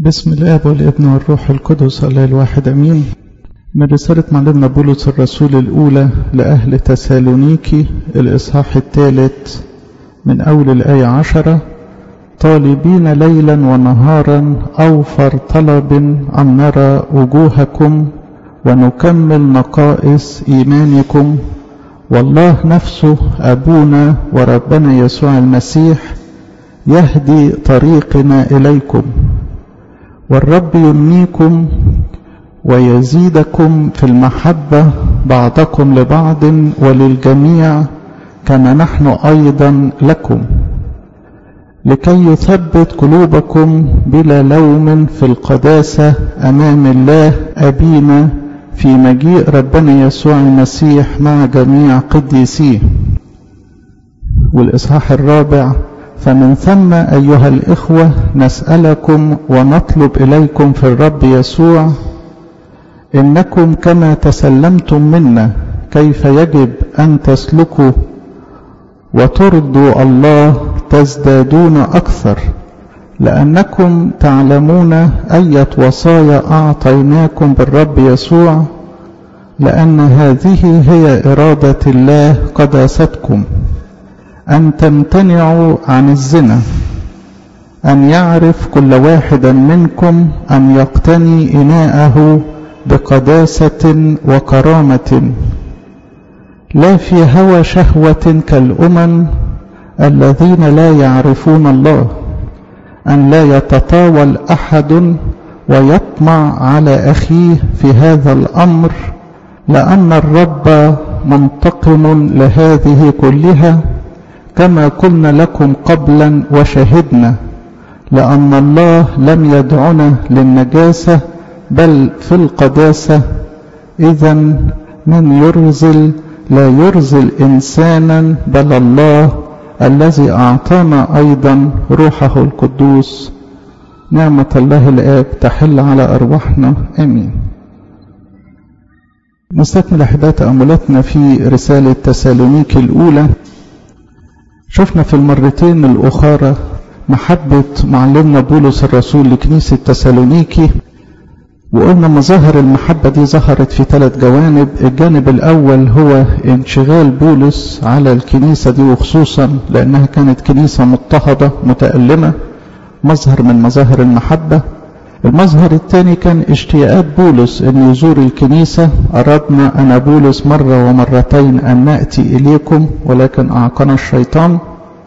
بسم الاب والابن والروح القدس الله الواحد امين من رسالة معلمنا بولس الرسول الاولى لاهل تسالونيكي الاصحاح الثالث من اول الايه عشرة طالبين ليلا ونهارا اوفر طلب ان نرى وجوهكم ونكمل نقائص ايمانكم والله نفسه ابونا وربنا يسوع المسيح يهدي طريقنا اليكم والرب يمنيكم ويزيدكم في المحبة بعضكم لبعض وللجميع كما نحن أيضا لكم لكي يثبت قلوبكم بلا لوم في القداسة أمام الله أبينا في مجيء ربنا يسوع المسيح مع جميع قديسيه والإصحاح الرابع فمن ثم أيها الإخوة نسألكم ونطلب إليكم في الرب يسوع إنكم كما تسلمتم منا كيف يجب أن تسلكوا وترضوا الله تزدادون أكثر لأنكم تعلمون أية وصايا أعطيناكم بالرب يسوع لأن هذه هي إرادة الله قداستكم أن تمتنعوا عن الزنا أن يعرف كل واحد منكم أن يقتني إناءه بقداسة وكرامة لا في هوى شهوة كالأمم الذين لا يعرفون الله أن لا يتطاول أحد ويطمع على أخيه في هذا الأمر لأن الرب منتقم لهذه كلها كما قلنا لكم قبلا وشهدنا لأن الله لم يدعنا للنجاسة بل في القداسة إذا من يرزل لا يرزل إنسانا بل الله الذي أعطانا أيضا روحه القدوس نعمة الله الآب تحل على أرواحنا آمين نستكمل أحباء تأملاتنا في رسالة تسالونيك الأولى شفنا في المرتين الأخرى محبة معلمنا بولس الرسول لكنيسة تسالونيكي وقلنا مظاهر المحبة دي ظهرت في ثلاث جوانب الجانب الأول هو انشغال بولس على الكنيسة دي وخصوصا لأنها كانت كنيسة مضطهدة متألمة مظهر من مظاهر المحبة المظهر الثاني كان اشتياقات بولس أن يزور الكنيسة أردنا أنا بولس مرة ومرتين أن نأتي إليكم ولكن أعقنا الشيطان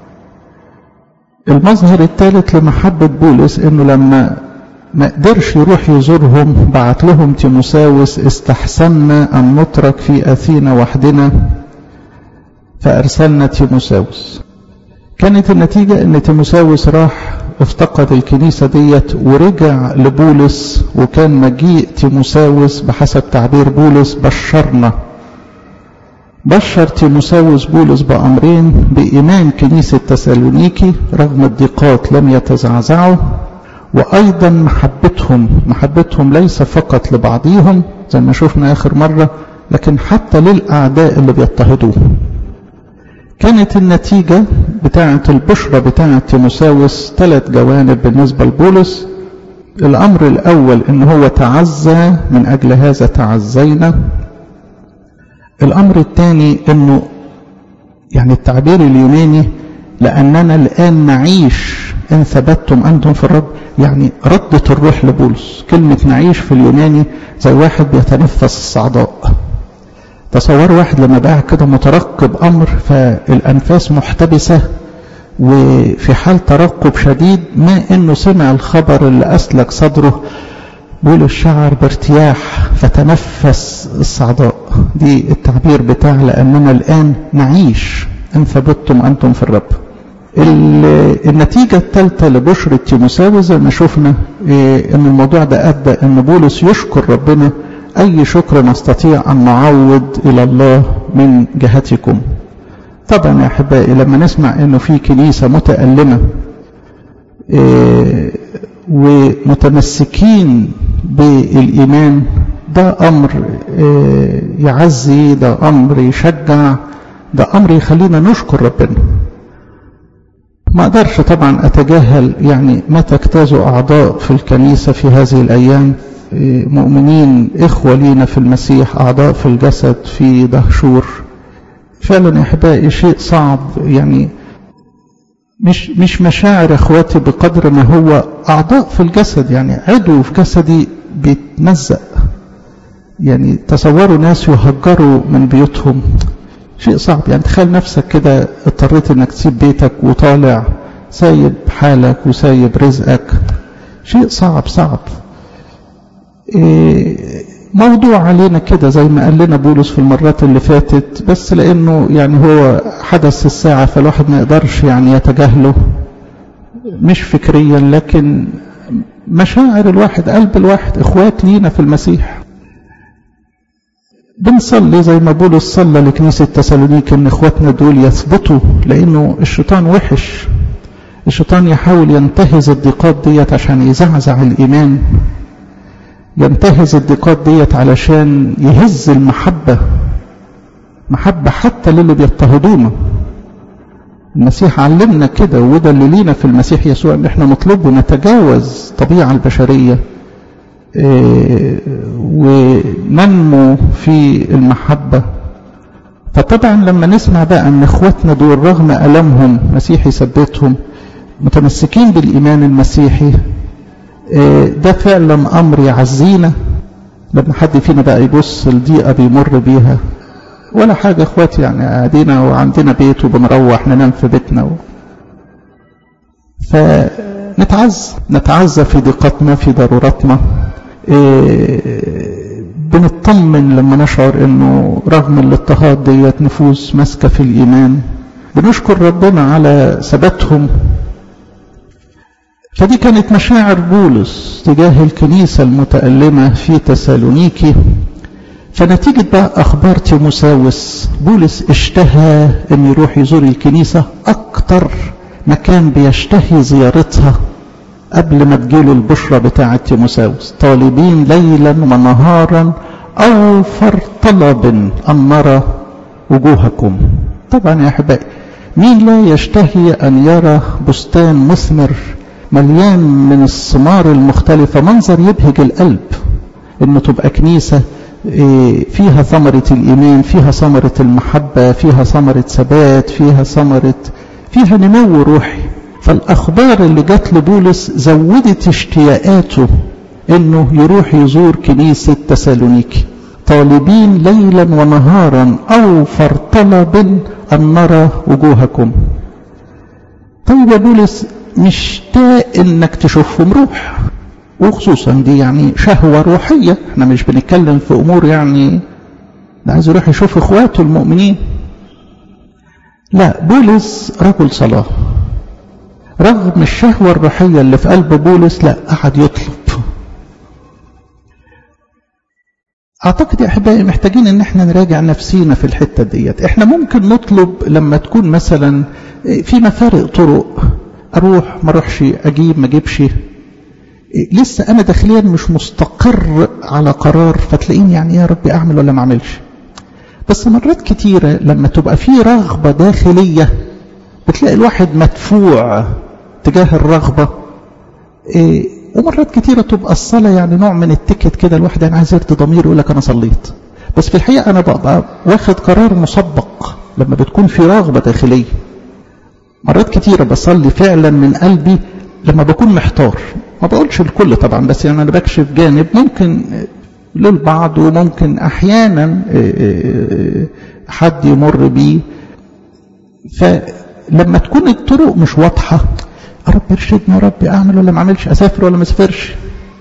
المظهر الثالث لمحبة بولس أنه لما ما قدرش يروح يزورهم بعت لهم تيموساوس استحسنا أن نترك في أثينا وحدنا فأرسلنا تيموساوس كانت النتيجة أن تيموساوس راح افتقد الكنيسة ديت ورجع لبولس وكان مجيء تيموساوس بحسب تعبير بولس بشرنا بشر تيموساوس بولس بأمرين بإيمان كنيسة تسالونيكي رغم الضيقات لم يتزعزعوا وأيضا محبتهم محبتهم ليس فقط لبعضهم زي ما شفنا آخر مرة لكن حتى للأعداء اللي بيضطهدوهم كانت النتيجة بتاعة البشرة بتاعة تيموساوس ثلاث جوانب بالنسبة لبولس الأمر الأول إن هو تعزى من أجل هذا تعزينا الأمر الثاني إنه يعني التعبير اليوناني لأننا الآن نعيش إن ثبتتم أنتم في الرب يعني ردة الروح لبولس كلمة نعيش في اليوناني زي واحد بيتنفس الصعداء تصور واحد لما بقى كده مترقب أمر فالأنفاس محتبسة وفي حال ترقب شديد ما إنه سمع الخبر اللي أسلك صدره بول الشعر بارتياح فتنفس الصعداء دي التعبير بتاع لأننا الآن نعيش إن ثبتتم أنتم في الرب النتيجة الثالثة لبشرة تيموساوس زي ما شفنا إيه ان الموضوع ده ادى ان بولس يشكر ربنا اي شكر نستطيع ان نعوض الى الله من جهتكم طبعا يا احبائي لما نسمع انه في كنيسة متألمة إيه ومتمسكين بالايمان ده امر إيه يعزي ده امر يشجع ده امر يخلينا نشكر ربنا ما أقدرش طبعا أتجاهل يعني ما تجتاز أعضاء في الكنيسة في هذه الأيام مؤمنين إخوة لينا في المسيح أعضاء في الجسد في دهشور فعلا يا أحبائي شيء صعب يعني مش مش مشاعر اخواتي بقدر ما هو اعضاء في الجسد يعني عضو في جسدي بيتمزق يعني تصوروا ناس يهجروا من بيوتهم شيء صعب يعني تخيل نفسك كده اضطريت انك تسيب بيتك وطالع سايب حالك وسايب رزقك شيء صعب صعب إيه موضوع علينا كده زي ما قال لنا بولس في المرات اللي فاتت بس لانه يعني هو حدث الساعة فالواحد ما يقدرش يعني يتجاهله مش فكريا لكن مشاعر الواحد قلب الواحد اخوات لينا في المسيح بنصلي زي ما بولس صلى لكنيسة تسالونيك ان اخواتنا دول يثبتوا لانه الشيطان وحش الشيطان يحاول ينتهز الضيقات ديت عشان يزعزع الايمان ينتهز الضيقات ديت علشان يهز المحبة محبة حتى للي بيضطهدونا المسيح علمنا كده وده اللي لينا في المسيح يسوع ان احنا نطلبه نتجاوز الطبيعة البشرية اه وننمو في المحبة فطبعا لما نسمع بقى ان اخواتنا دول رغم ألمهم مسيح يثبتهم متمسكين بالإيمان المسيحي ده فعلا امر يعزينا لما حد فينا بقى يبص الضيقه بيمر بيها ولا حاجه اخواتي يعني قاعدين وعندنا بيت وبنروح ننام في بيتنا و... فنتعز نتعزى في ضيقتنا في ضروراتنا إيه بنطمن لما نشعر انه رغم الاضطهاد ديت نفوس ماسكه في الايمان بنشكر ربنا على ثباتهم فدي كانت مشاعر بولس تجاه الكنيسة المتألمة في تسالونيكي فنتيجة بقى أخبار تيموساوس بولس اشتهى أن يروح يزور الكنيسة أكتر مكان بيشتهي زيارتها قبل ما تجيله البشرة بتاعة تيموساوس طالبين ليلا ونهارا أوفر طلب أن نرى وجوهكم طبعا يا أحبائي مين لا يشتهي أن يرى بستان مثمر مليان من الثمار المختلفة منظر يبهج القلب انه تبقى كنيسة فيها ثمرة الإيمان فيها ثمرة المحبة فيها ثمرة ثبات فيها ثمرة فيها نمو روحي فالأخبار اللي جت لبولس زودت اشتياقاته انه يروح يزور كنيسة تسالونيكي طالبين ليلا ونهارا أوفر طلب أن نرى وجوهكم طيب يا بولس مشتاق انك تشوفهم روح وخصوصا دي يعني شهوة روحية احنا مش بنتكلم في امور يعني ده عايز يروح يشوف اخواته المؤمنين لا بولس رجل صلاة رغم الشهوة الروحية اللي في قلب بولس لا قعد يطلب اعتقد يا احبائي محتاجين ان احنا نراجع نفسينا في الحتة ديت احنا ممكن نطلب لما تكون مثلا في مفارق طرق اروح ما اروحش اجيب ما اجيبش لسه انا داخليا مش مستقر على قرار فتلاقيني يعني يا ربي اعمل ولا ما اعملش بس مرات كتيرة لما تبقى في رغبة داخلية بتلاقي الواحد مدفوع تجاه الرغبة إيه ومرات كتيرة تبقى الصلاة يعني نوع من التكت كده الواحد يعني عايز يرضي ضميره يقول لك أنا صليت بس في الحقيقة أنا ببقى واخد قرار مسبق لما بتكون في رغبة داخلية مرات كتيرة بصلي فعلا من قلبي لما بكون محتار ما بقولش الكل طبعا بس يعني أنا بكشف جانب ممكن للبعض وممكن أحيانا حد يمر بيه فلما تكون الطرق مش واضحة رب ارشدني يا رب أعمل ولا ما أعملش أسافر ولا ما أسافرش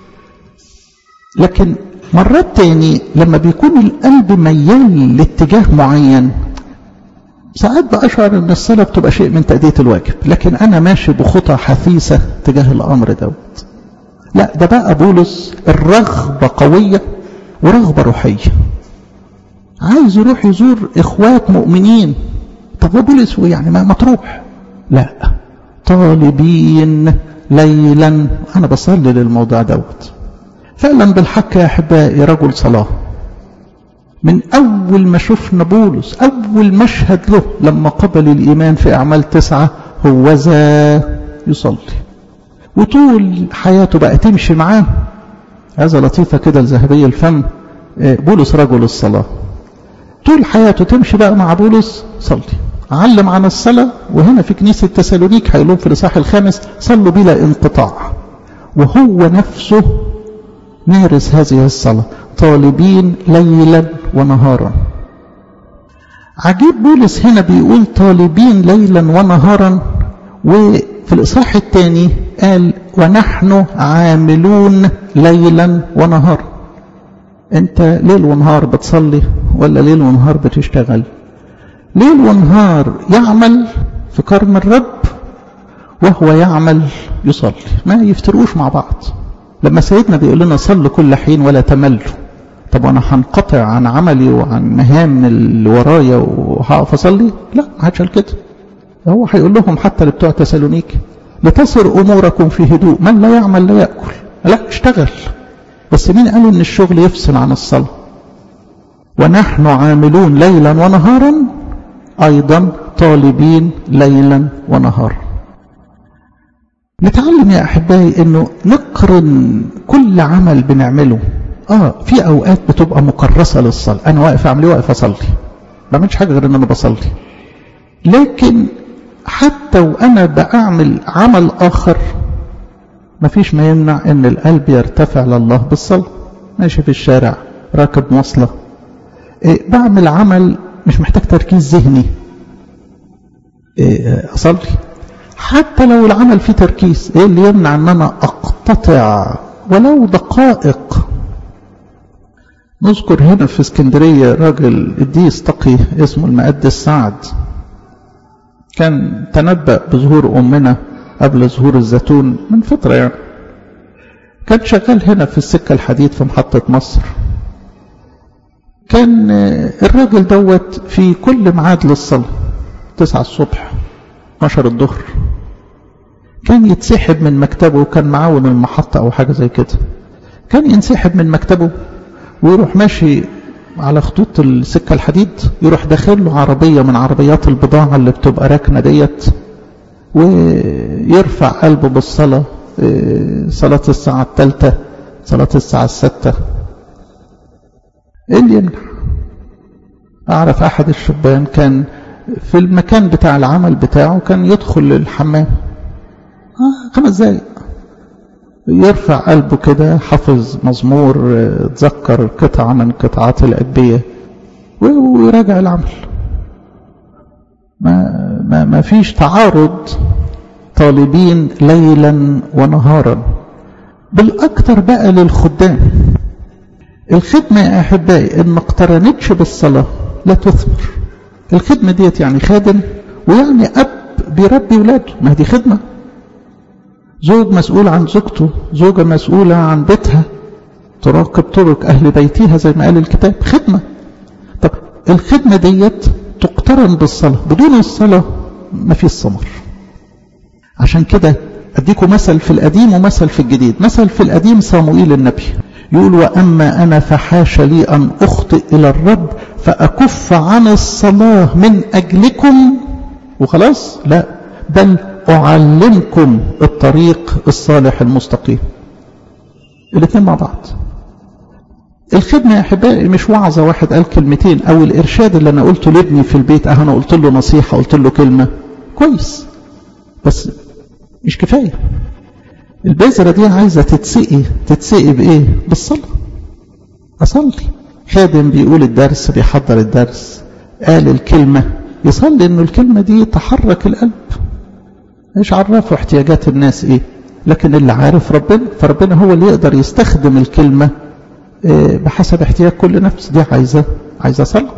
لكن مرات تاني لما بيكون القلب ميال لاتجاه معين ساعات بأشعر ان الصلاة بتبقى شيء من تأدية الواجب لكن انا ماشي بخطى حثيثة تجاه الامر دوت لا ده بقى بولس الرغبة قوية ورغبة روحية عايز يروح يزور اخوات مؤمنين طب بولس يعني ما تروح لا طالبين ليلا انا بصلي للموضوع دوت فعلا بالحق يا احبائي رجل صلاه من أول ما شفنا بولس أول مشهد له لما قبل الإيمان في أعمال تسعة هوذا يصلي وطول حياته بقى تمشي معاه هذا لطيفة كده الذهبية الفم بولس رجل الصلاة طول حياته تمشي بقى مع بولس صلي علم عن الصلاة وهنا في كنيسة تسالونيك هيقولون في الإصحاح الخامس صلوا بلا انقطاع وهو نفسه مارس هذه الصلاة طالبين ليلا ونهارا عجيب بولس هنا بيقول طالبين ليلا ونهارا وفي الإصحاح الثاني قال ونحن عاملون ليلا ونهارا انت ليل ونهار بتصلي ولا ليل ونهار بتشتغل ليل ونهار يعمل في كرم الرب وهو يعمل يصلي ما يفتروش مع بعض لما سيدنا بيقول لنا صلوا كل حين ولا تملوا طب وانا هنقطع عن عملي وعن مهام اللي ورايا وهقف اصلي لا ما حدش قال كده هو هيقول لهم حتى اللي بتوع تسالونيك لتصر اموركم في هدوء من لا يعمل لا ياكل لا اشتغل بس مين قال ان الشغل يفصل عن الصلاه ونحن عاملون ليلا ونهارا ايضا طالبين ليلا ونهارا نتعلم يا احبائي انه نقرن كل عمل بنعمله اه في اوقات بتبقى مكرسه للصلاه انا واقف اعمل ايه واقف اصلي ما بعملش حاجه غير ان انا بصلي لكن حتى وانا بعمل عمل اخر ما فيش ما يمنع ان القلب يرتفع لله بالصلاه ماشي في الشارع راكب مواصله إيه بعمل عمل مش محتاج تركيز ذهني إيه اصلي حتى لو العمل فيه تركيز ايه اللي يمنع ان انا اقتطع ولو دقائق نذكر هنا في اسكندرية راجل قديس تقي اسمه المقدس سعد كان تنبأ بظهور أمنا قبل ظهور الزيتون من فترة يعني كان شغال هنا في السكة الحديد في محطة مصر كان الراجل دوت في كل ميعاد للصلاة تسعة الصبح 12 الظهر كان يتسحب من مكتبه كان معاون المحطة أو حاجة زي كده كان ينسحب من مكتبه ويروح ماشي على خطوط السكة الحديد يروح داخل له عربية من عربيات البضاعة اللي بتبقى راكنة ديت ويرفع قلبه بالصلاة صلاة الساعة الثالثة صلاة الساعة الستة ايه اللي يمنع اعرف احد الشبان كان في المكان بتاع العمل بتاعه كان يدخل الحمام آه خمس دقايق يرفع قلبه كده حفظ مزمور تذكر قطعة من قطعات الأدبية ويراجع العمل ما, ما, ما فيش تعارض طالبين ليلا ونهارا بالأكثر بقى للخدام الخدمة يا أحبائي إن ما اقترنتش بالصلاة لا تثمر الخدمة ديت يعني خادم ويعني أب بيربي ولاده ما دي خدمة زوج مسؤول عن زوجته زوجة مسؤولة عن بيتها تراقب طرق أهل بيتها زي ما قال الكتاب خدمة طب الخدمة ديت تقترن بالصلاة بدون الصلاة ما في الثمر عشان كده أديكم مثل في القديم ومثل في الجديد مثل في القديم صاموئيل النبي يقول وأما أنا فحاش لي أن أخطئ إلى الرب فأكف عن الصلاة من أجلكم وخلاص لا بل أعلمكم الطريق الصالح المستقيم الاثنين مع بعض الخدمة يا أحبائي مش وعظة واحد قال كلمتين أو الإرشاد اللي أنا قلته لابني في البيت أه أنا قلت له نصيحة قلت له كلمة كويس بس مش كفاية البذرة دي عايزة تتسقي تتسقي بإيه؟ بالصلاة أصلي خادم بيقول الدرس بيحضر الدرس قال الكلمة يصلي إنه الكلمة دي تحرك القلب ايش عرفوا احتياجات الناس ايه لكن اللي عارف ربنا فربنا هو اللي يقدر يستخدم الكلمة بحسب احتياج كل نفس دي عايزة عايزة صلاة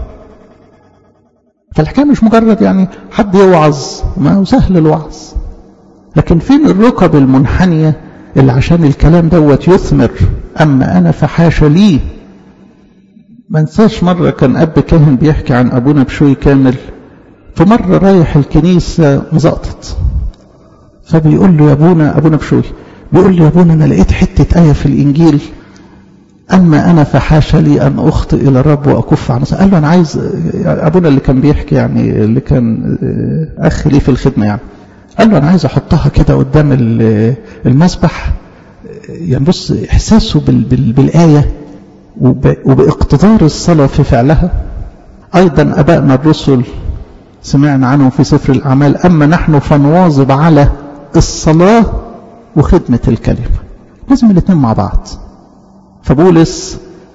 فالحكاية مش مجرد يعني حد يوعظ ما هو سهل الوعظ لكن فين الركب المنحنية اللي عشان الكلام دوت يثمر أما أنا فحاش لي ما انساش مرة كان أب كاهن بيحكي عن أبونا بشوي كامل في مرة رايح الكنيسة مزقطط فبيقول له يا ابونا ابونا بشوي بيقول له يا ابونا انا لقيت حته ايه في الانجيل اما انا فحاش لي ان اخطئ الى الرب واكف عن قال له انا عايز ابونا اللي كان بيحكي يعني اللي كان اخ لي في الخدمه يعني قال له انا عايز احطها كده قدام المسبح يعني بص احساسه بال بال بالايه وباقتدار الصلاه في فعلها ايضا ابائنا الرسل سمعنا عنهم في سفر الاعمال اما نحن فنواظب على الصلاه وخدمه الكلمه لازم الاثنين مع بعض فبولس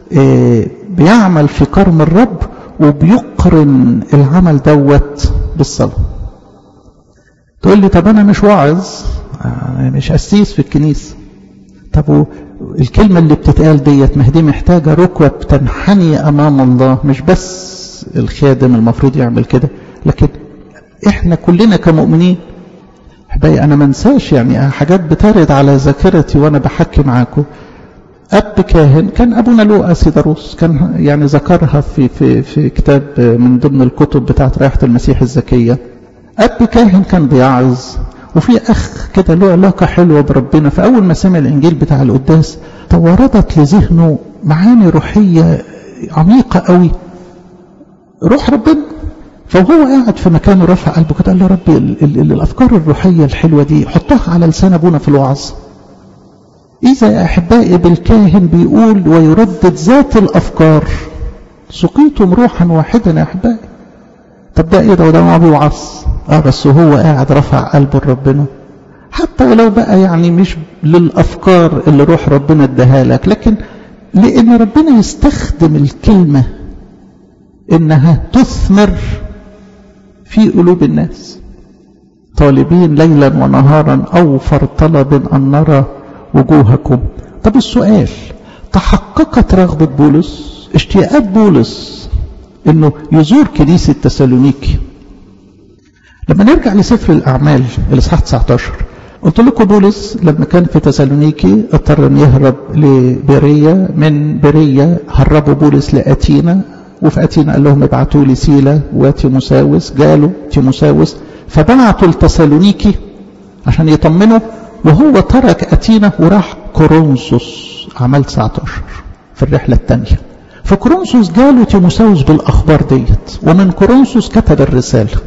بيعمل في كرم الرب وبيقرن العمل دوت بالصلاه تقول لي طب انا مش واعظ انا مش قسيس في الكنيسه طب الكلمه اللي بتتقال ديت ما دي محتاجه ركوه تنحني امام الله مش بس الخادم المفروض يعمل كده لكن احنا كلنا كمؤمنين احبائي انا ما انساش يعني حاجات بترد على ذاكرتي وانا بحكي معاكم اب كاهن كان ابونا لوقا سيداروس كان يعني ذكرها في في في كتاب من ضمن الكتب بتاعت رائحه المسيح الزكيه اب كاهن كان بيعظ وفي اخ كده له علاقه حلوه بربنا فاول ما سمع الانجيل بتاع القداس توردت لذهنه معاني روحيه عميقه قوي روح ربنا فهو قاعد في مكانه رفع قلبه كده قال له ربي ال ال ال الافكار الروحيه الحلوه دي حطها على لسان ابونا في الوعظ اذا يا احبائي بالكاهن بيقول ويردد ذات الافكار سقيتم روحا واحدا يا احبائي طب ده ايه ده وده ما بيوعظ اه بس هو قاعد رفع قلبه لربنا حتى ولو بقى يعني مش للافكار اللي روح ربنا اداها لك لكن لان ربنا يستخدم الكلمه انها تثمر في قلوب الناس طالبين ليلا ونهارا اوفر طلب ان نرى وجوهكم طب السؤال تحققت رغبه بولس اشتياقات بولس انه يزور كنيسه تسالونيكي لما نرجع لسفر الاعمال الاصحاح 19 قلت لكم بولس لما كان في تسالونيكي اضطر ان يهرب لبريه من بريه هربوا بولس لاتينا وفي اتينا قال لهم ابعتوا لي سيلا وتيموساوس جالوا تيموساوس فبعتوا لتسالونيكي عشان يطمنوا وهو ترك اتينا وراح كورنثوس اعمال 19 في الرحله الثانيه فكورنثوس جاله تيموساوس بالاخبار ديت ومن كورنثوس كتب الرساله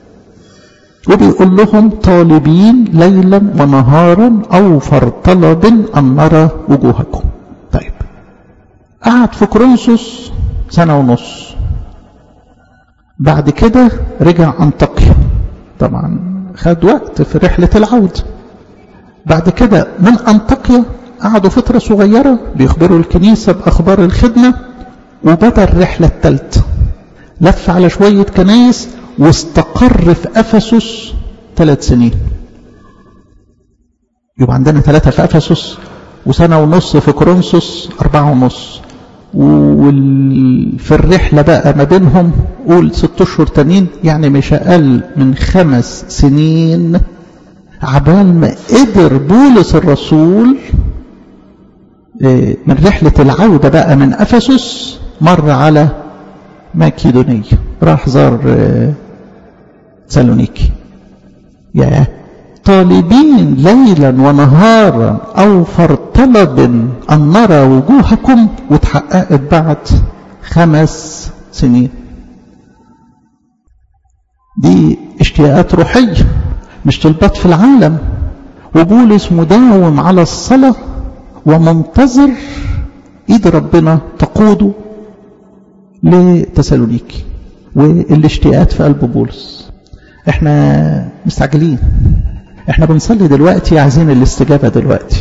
وبيقول لهم طالبين ليلا ونهارا اوفر طلب ان نرى وجوهكم طيب قعد في كورنثوس سنه ونص بعد كده رجع انطاكيا طبعا خد وقت في رحله العوده بعد كده من انطاكيا قعدوا فتره صغيره بيخبروا الكنيسه باخبار الخدمه وبدا الرحله الثالثه لف على شويه كنايس واستقر في افسس ثلاث سنين يبقى عندنا ثلاثه في افسس وسنه ونص في كورنثوس اربعه ونص وفي الرحله بقى ما بينهم قول ست اشهر تانيين يعني مش اقل من خمس سنين عبال ما قدر بولس الرسول من رحلة العودة بقى من أفسس مر على ماكيدونية راح زار سالونيكي يا طالبين ليلا ونهارا أوفر طلب أن نرى وجوهكم وتحققت بعد خمس سنين دي اشتياقات روحية مش طلبات في العالم وبولس مداوم على الصلاة ومنتظر ايد ربنا تقوده لتسالونيكي والاشتياقات في قلب بولس احنا مستعجلين احنا بنصلي دلوقتي عايزين الاستجابة دلوقتي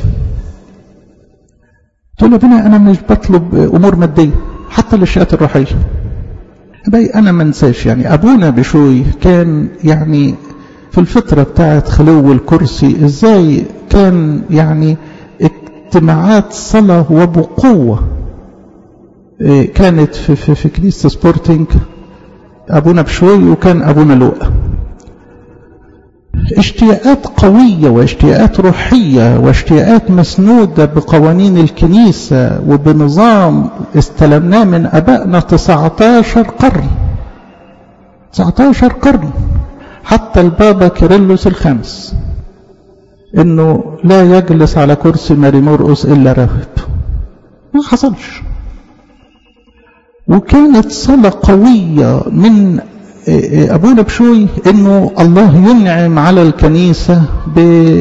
تقول له بنا انا مش بطلب امور مادية حتى الاشياءات الروحية باي انا ما انساش يعني ابونا بشوي كان يعني في الفترة بتاعت خلو الكرسي ازاي كان يعني اجتماعات صلاة وبقوة كانت في, في, في كنيسة سبورتنج أبونا بشوي وكان أبونا لوقا اشتياقات قوية واشتياقات روحية واشتياقات مسنودة بقوانين الكنيسة وبنظام استلمناه من أبائنا 19 قرن 19 قرن حتى البابا كيرلس الخامس انه لا يجلس على كرسي ماري مرقس الا راهب ما حصلش وكانت صلاة قوية من أبونا بشوي أنه الله ينعم على الكنيسة ب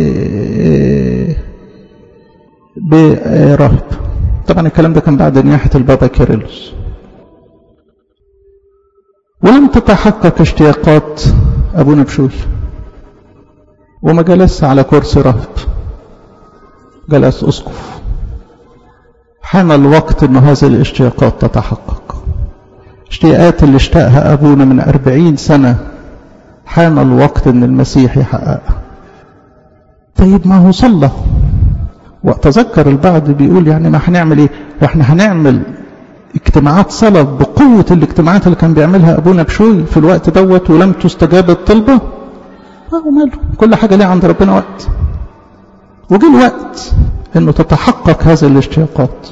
براهب طبعا الكلام ده كان بعد نياحة البابا كيرلس ولم تتحقق اشتياقات أبونا بشوي وما جلس على كرسي راهب جلس أسقف حان الوقت أن هذه الاشتياقات تتحقق اشتياقات اللي اشتاقها أبونا من أربعين سنة حان الوقت أن المسيح يحققها طيب ما هو صلى وأتذكر البعض بيقول يعني ما هنعمل ايه واحنا هنعمل اجتماعات صلاة بقوة الاجتماعات اللي كان بيعملها أبونا بشوي في الوقت دوت ولم تستجاب الطلبة أهو ماله كل حاجة ليه عند ربنا وقت وجه الوقت انه تتحقق هذه الاشتياقات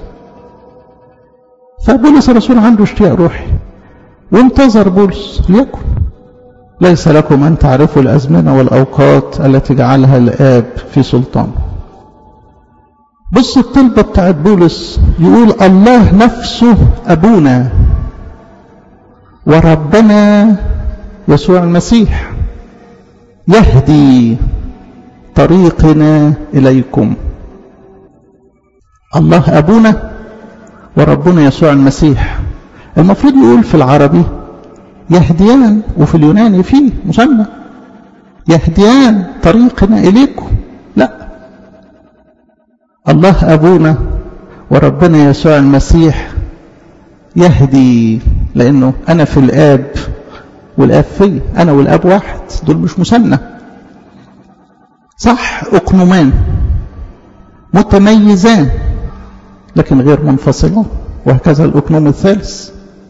فبولس الرسول عنده اشتياق روحي وانتظر بولس ليكن ليس لكم أن تعرفوا الأزمنة والأوقات التي جعلها الآب في سلطانه بص الطلبة بتاعت بولس يقول الله نفسه أبونا وربنا يسوع المسيح يهدي طريقنا إليكم الله أبونا وربنا يسوع المسيح المفروض يقول في العربي يهديان وفي اليوناني فيه مسمى يهديان طريقنا إليكم لا الله أبونا وربنا يسوع المسيح يهدي لأنه أنا في الآب والآب في أنا والآب واحد دول مش مثنى صح أقنمان متميزان لكن غير منفصلان وهكذا الأقنوم الثالث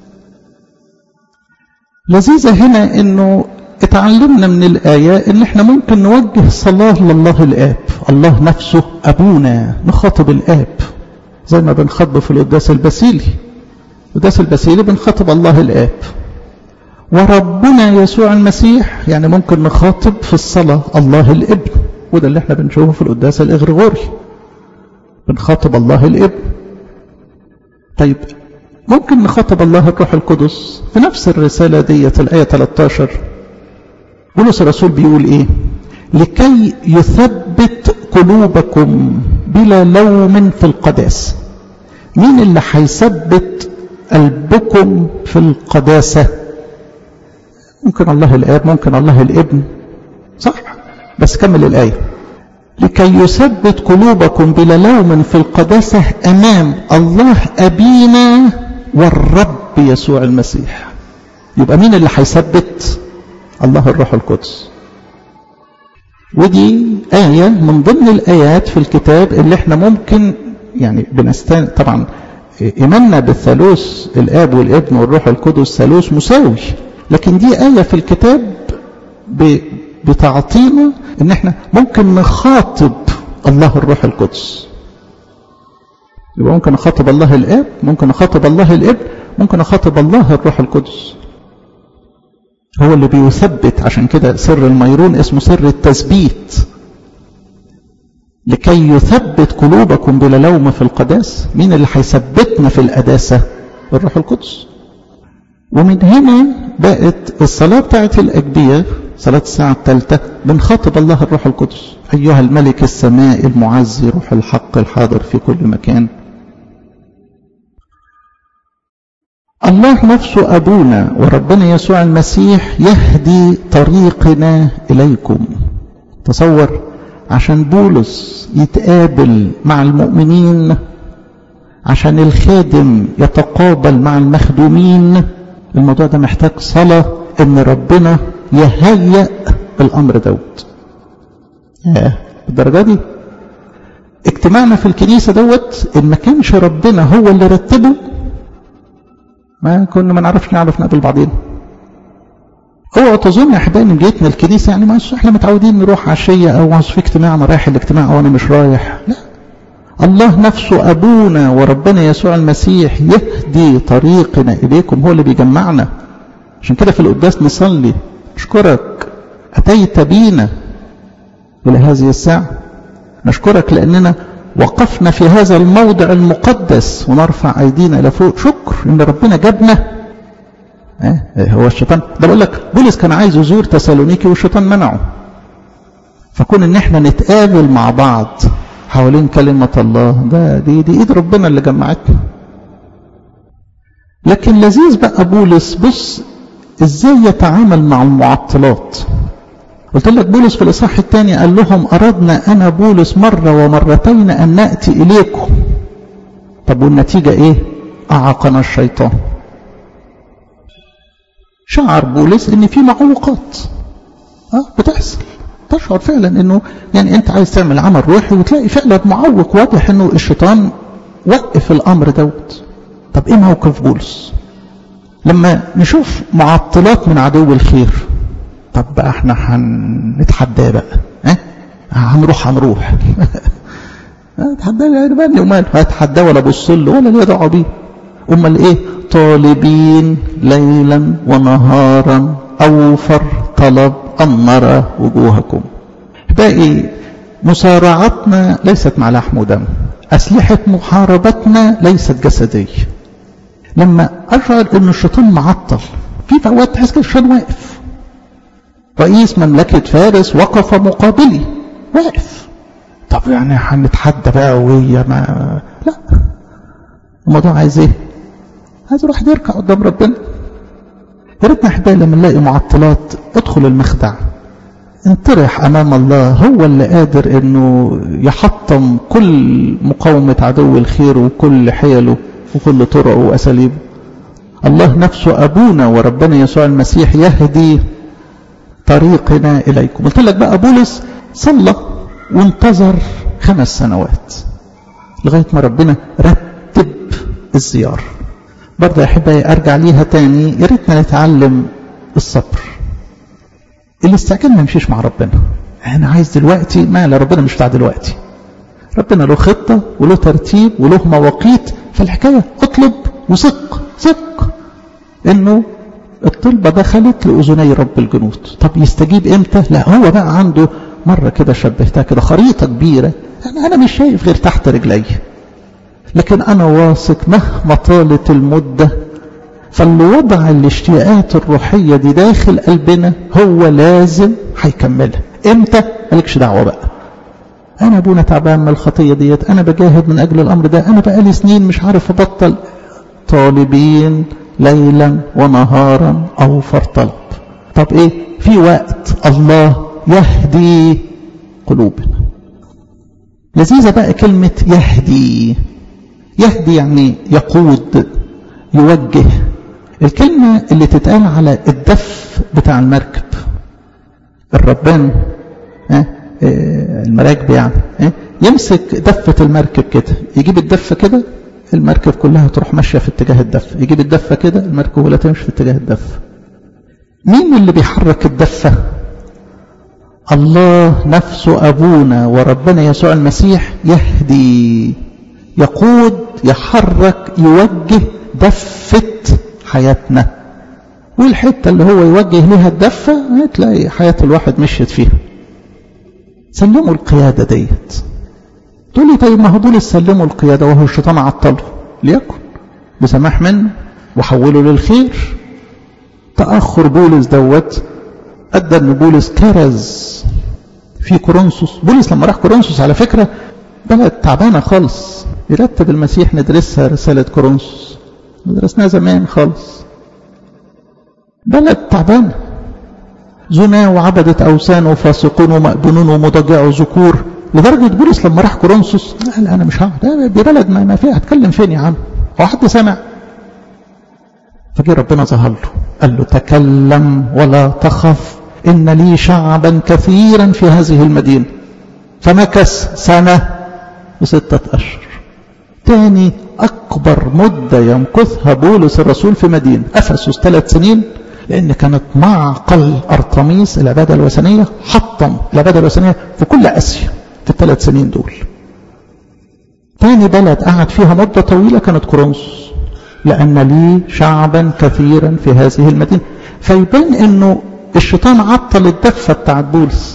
لذيذة هنا أنه اتعلمنا من الآية أن احنا ممكن نوجه صلاة لله الآب الله نفسه أبونا نخاطب الآب زي ما بنخاطب في القداس البسيلي القداس البسيلي بنخاطب الله الآب وربنا يسوع المسيح يعني ممكن نخاطب في الصلاة الله الابن وده اللي احنا بنشوفه في القداس الإغريغوري بنخاطب الله الابن طيب ممكن نخاطب الله الروح القدس في نفس الرسالة ديت الآية 13 بولس الرسول بيقول ايه لكي يثبت قلوبكم بلا لوم في القداسة مين اللي هيثبت قلبكم في القداسة ممكن الله الآب ممكن الله الابن صح بس كمل الآية لكي يثبت قلوبكم بلا لوم في القداسة أمام الله أبينا والرب يسوع المسيح يبقى مين اللي هيثبت الله الروح القدس ودي آية من ضمن الآيات في الكتاب اللي احنا ممكن يعني بنستان طبعا إيماننا بالثالوث الآب والابن والروح القدس ثالوث مساوي لكن دي آية في الكتاب بتعطينا ان احنا ممكن نخاطب الله الروح القدس يبقى ممكن اخاطب الله الاب ممكن اخاطب الله الابن ممكن اخاطب الله الروح القدس هو اللي بيثبت عشان كده سر الميرون اسمه سر التثبيت لكي يثبت قلوبكم بلا لوم في القداس مين اللي هيثبتنا في القداسة الروح القدس ومن هنا بقت الصلاة بتاعت الأجبية صلاة الساعة الثالثة بنخاطب الله الروح القدس أيها الملك السماء المعزي روح الحق الحاضر في كل مكان الله نفسه أبونا وربنا يسوع المسيح يهدي طريقنا إليكم تصور عشان بولس يتقابل مع المؤمنين عشان الخادم يتقابل مع المخدومين الموضوع ده محتاج صلاة ان ربنا يهيئ الامر دوت ياه الدرجة دي اجتماعنا في الكنيسة دوت ان ما كانش ربنا هو اللي رتبه ما كنا ما نعرفش نعرف نقابل بعضينا اوعوا تظن يا احبائي ان جيتنا الكنيسه يعني ما احنا متعودين نروح عشيه او في اجتماع انا رايح الاجتماع او انا مش رايح لا الله نفسه ابونا وربنا يسوع المسيح يهدي طريقنا اليكم هو اللي بيجمعنا عشان كده في القداس نصلي اشكرك اتيت بينا الى هذه الساعه نشكرك لاننا وقفنا في هذا الموضع المقدس ونرفع ايدينا الى فوق شكر ان ربنا جابنا اه هو الشيطان ده بقول لك بولس كان عايز يزور تسالونيكي والشيطان منعه فكون ان احنا نتقابل مع بعض حوالين كلمة الله ده دي دي ايد ربنا اللي جمعتنا لكن لذيذ بقى بولس بص ازاي يتعامل مع المعطلات قلت لك بولس في الاصحاح الثاني قال لهم اردنا انا بولس مرة ومرتين ان نأتي اليكم طب والنتيجة ايه اعاقنا الشيطان شعر بولس ان في معوقات اه بتحصل تشعر فعلا انه يعني انت عايز تعمل عمل روحي وتلاقي فعلا معوق واضح انه الشيطان وقف الامر دوت طب ايه موقف بولس لما نشوف معطلات من عدو الخير طب بقى احنا هنتحداه بقى ها هنروح هنروح اتحداه يعني مالي وماله هتحداه ولا ابص له ولا ليه دعوه بيه امال ايه طالبين ليلا ونهارا اوفر طلب ان نرى وجوهكم باقي مصارعتنا ليست مع لحم ودم اسلحه محاربتنا ليست جسديه لما اشعر ان الشيطان معطل في اوقات تحس كده الشيطان واقف رئيس مملكه فارس وقف مقابلي واقف طب يعني هنتحدى بقى وهي ما لا الموضوع عايز ايه عايز الواحد يركع قدام ربنا يا ريتنا احبائي لما نلاقي معطلات ادخل المخدع انطرح امام الله هو اللي قادر انه يحطم كل مقاومه عدو الخير وكل حيله وكل طرقه واساليبه الله نفسه ابونا وربنا يسوع المسيح يهدي طريقنا اليكم قلت لك بقى بولس صلى وانتظر خمس سنوات لغايه ما ربنا رتب الزياره برضه يا احبائي ارجع ليها تاني يا ريتنا نتعلم الصبر الاستعجال ما يمشيش مع ربنا انا عايز دلوقتي ما لا ربنا مش بتاع دلوقتي ربنا له خطه وله ترتيب وله مواقيت فالحكايه اطلب وثق ثق انه الطلبه دخلت لاذني رب الجنود طب يستجيب امتى لا هو بقى عنده مره كده شبهتها كده خريطه كبيره انا انا مش شايف غير تحت رجلي لكن أنا واثق مهما طالت المدة فاللي وضع الاشتياقات الروحية دي داخل قلبنا هو لازم هيكملها امتى مالكش دعوة بقى انا ابونا تعبان من الخطية ديت انا بجاهد من اجل الامر ده انا بقالي سنين مش عارف ابطل طالبين ليلا ونهارا اوفر طلب طب ايه في وقت الله يهدي قلوبنا لذيذة بقى كلمة يهدي يهدي يعني يقود يوجه الكلمة اللي تتقال على الدف بتاع المركب الربان اه المراكب يعني اه يمسك دفة المركب كده يجيب الدفة كده المركب كلها تروح ماشية في اتجاه الدفة يجيب الدفة كده المركب كلها تمشي في اتجاه الدفة مين اللي بيحرك الدفة الله نفسه أبونا وربنا يسوع المسيح يهدي يقود يحرك يوجه دفة حياتنا والحتة اللي هو يوجه لها الدفة تلاقي حياة الواحد مشيت فيها سلموا القيادة ديت تقول لي طيب ما هو دول سلموا القيادة وهو الشيطان عطله ليكن بسماح منه وحوله للخير تأخر بولس دوت أدى أن بولس كرز في كورنثوس بولس لما راح كورنثوس على فكرة بلد تعبانة خالص يرتب المسيح ندرسها رسالة كورنثوس درسناها زمان خالص بلد تعبانة زنا وعبدة أوثان وفاسقون ومأبونون ومضجع ذكور لدرجة بولس لما راح كورنثوس قال أنا مش هقعد دي بلد ما فيها هتكلم فين يا عم هو حد سمع فجي ربنا ظهر له قال له تكلم ولا تخف إن لي شعبا كثيرا في هذه المدينة فمكث سنة وستة أشهر تاني أكبر مدة يمكثها بولس الرسول في مدينة أفسس ثلاث سنين لأن كانت معقل أرطميس العبادة الوثنية حطم العبادة الوثنية في كل آسيا في الثلاث سنين دول تاني بلد قعد فيها مدة طويلة كانت كورنثوس لأن لي شعبا كثيرا في هذه المدينة فيبان أنه الشيطان عطل الدفة بتاعت بولس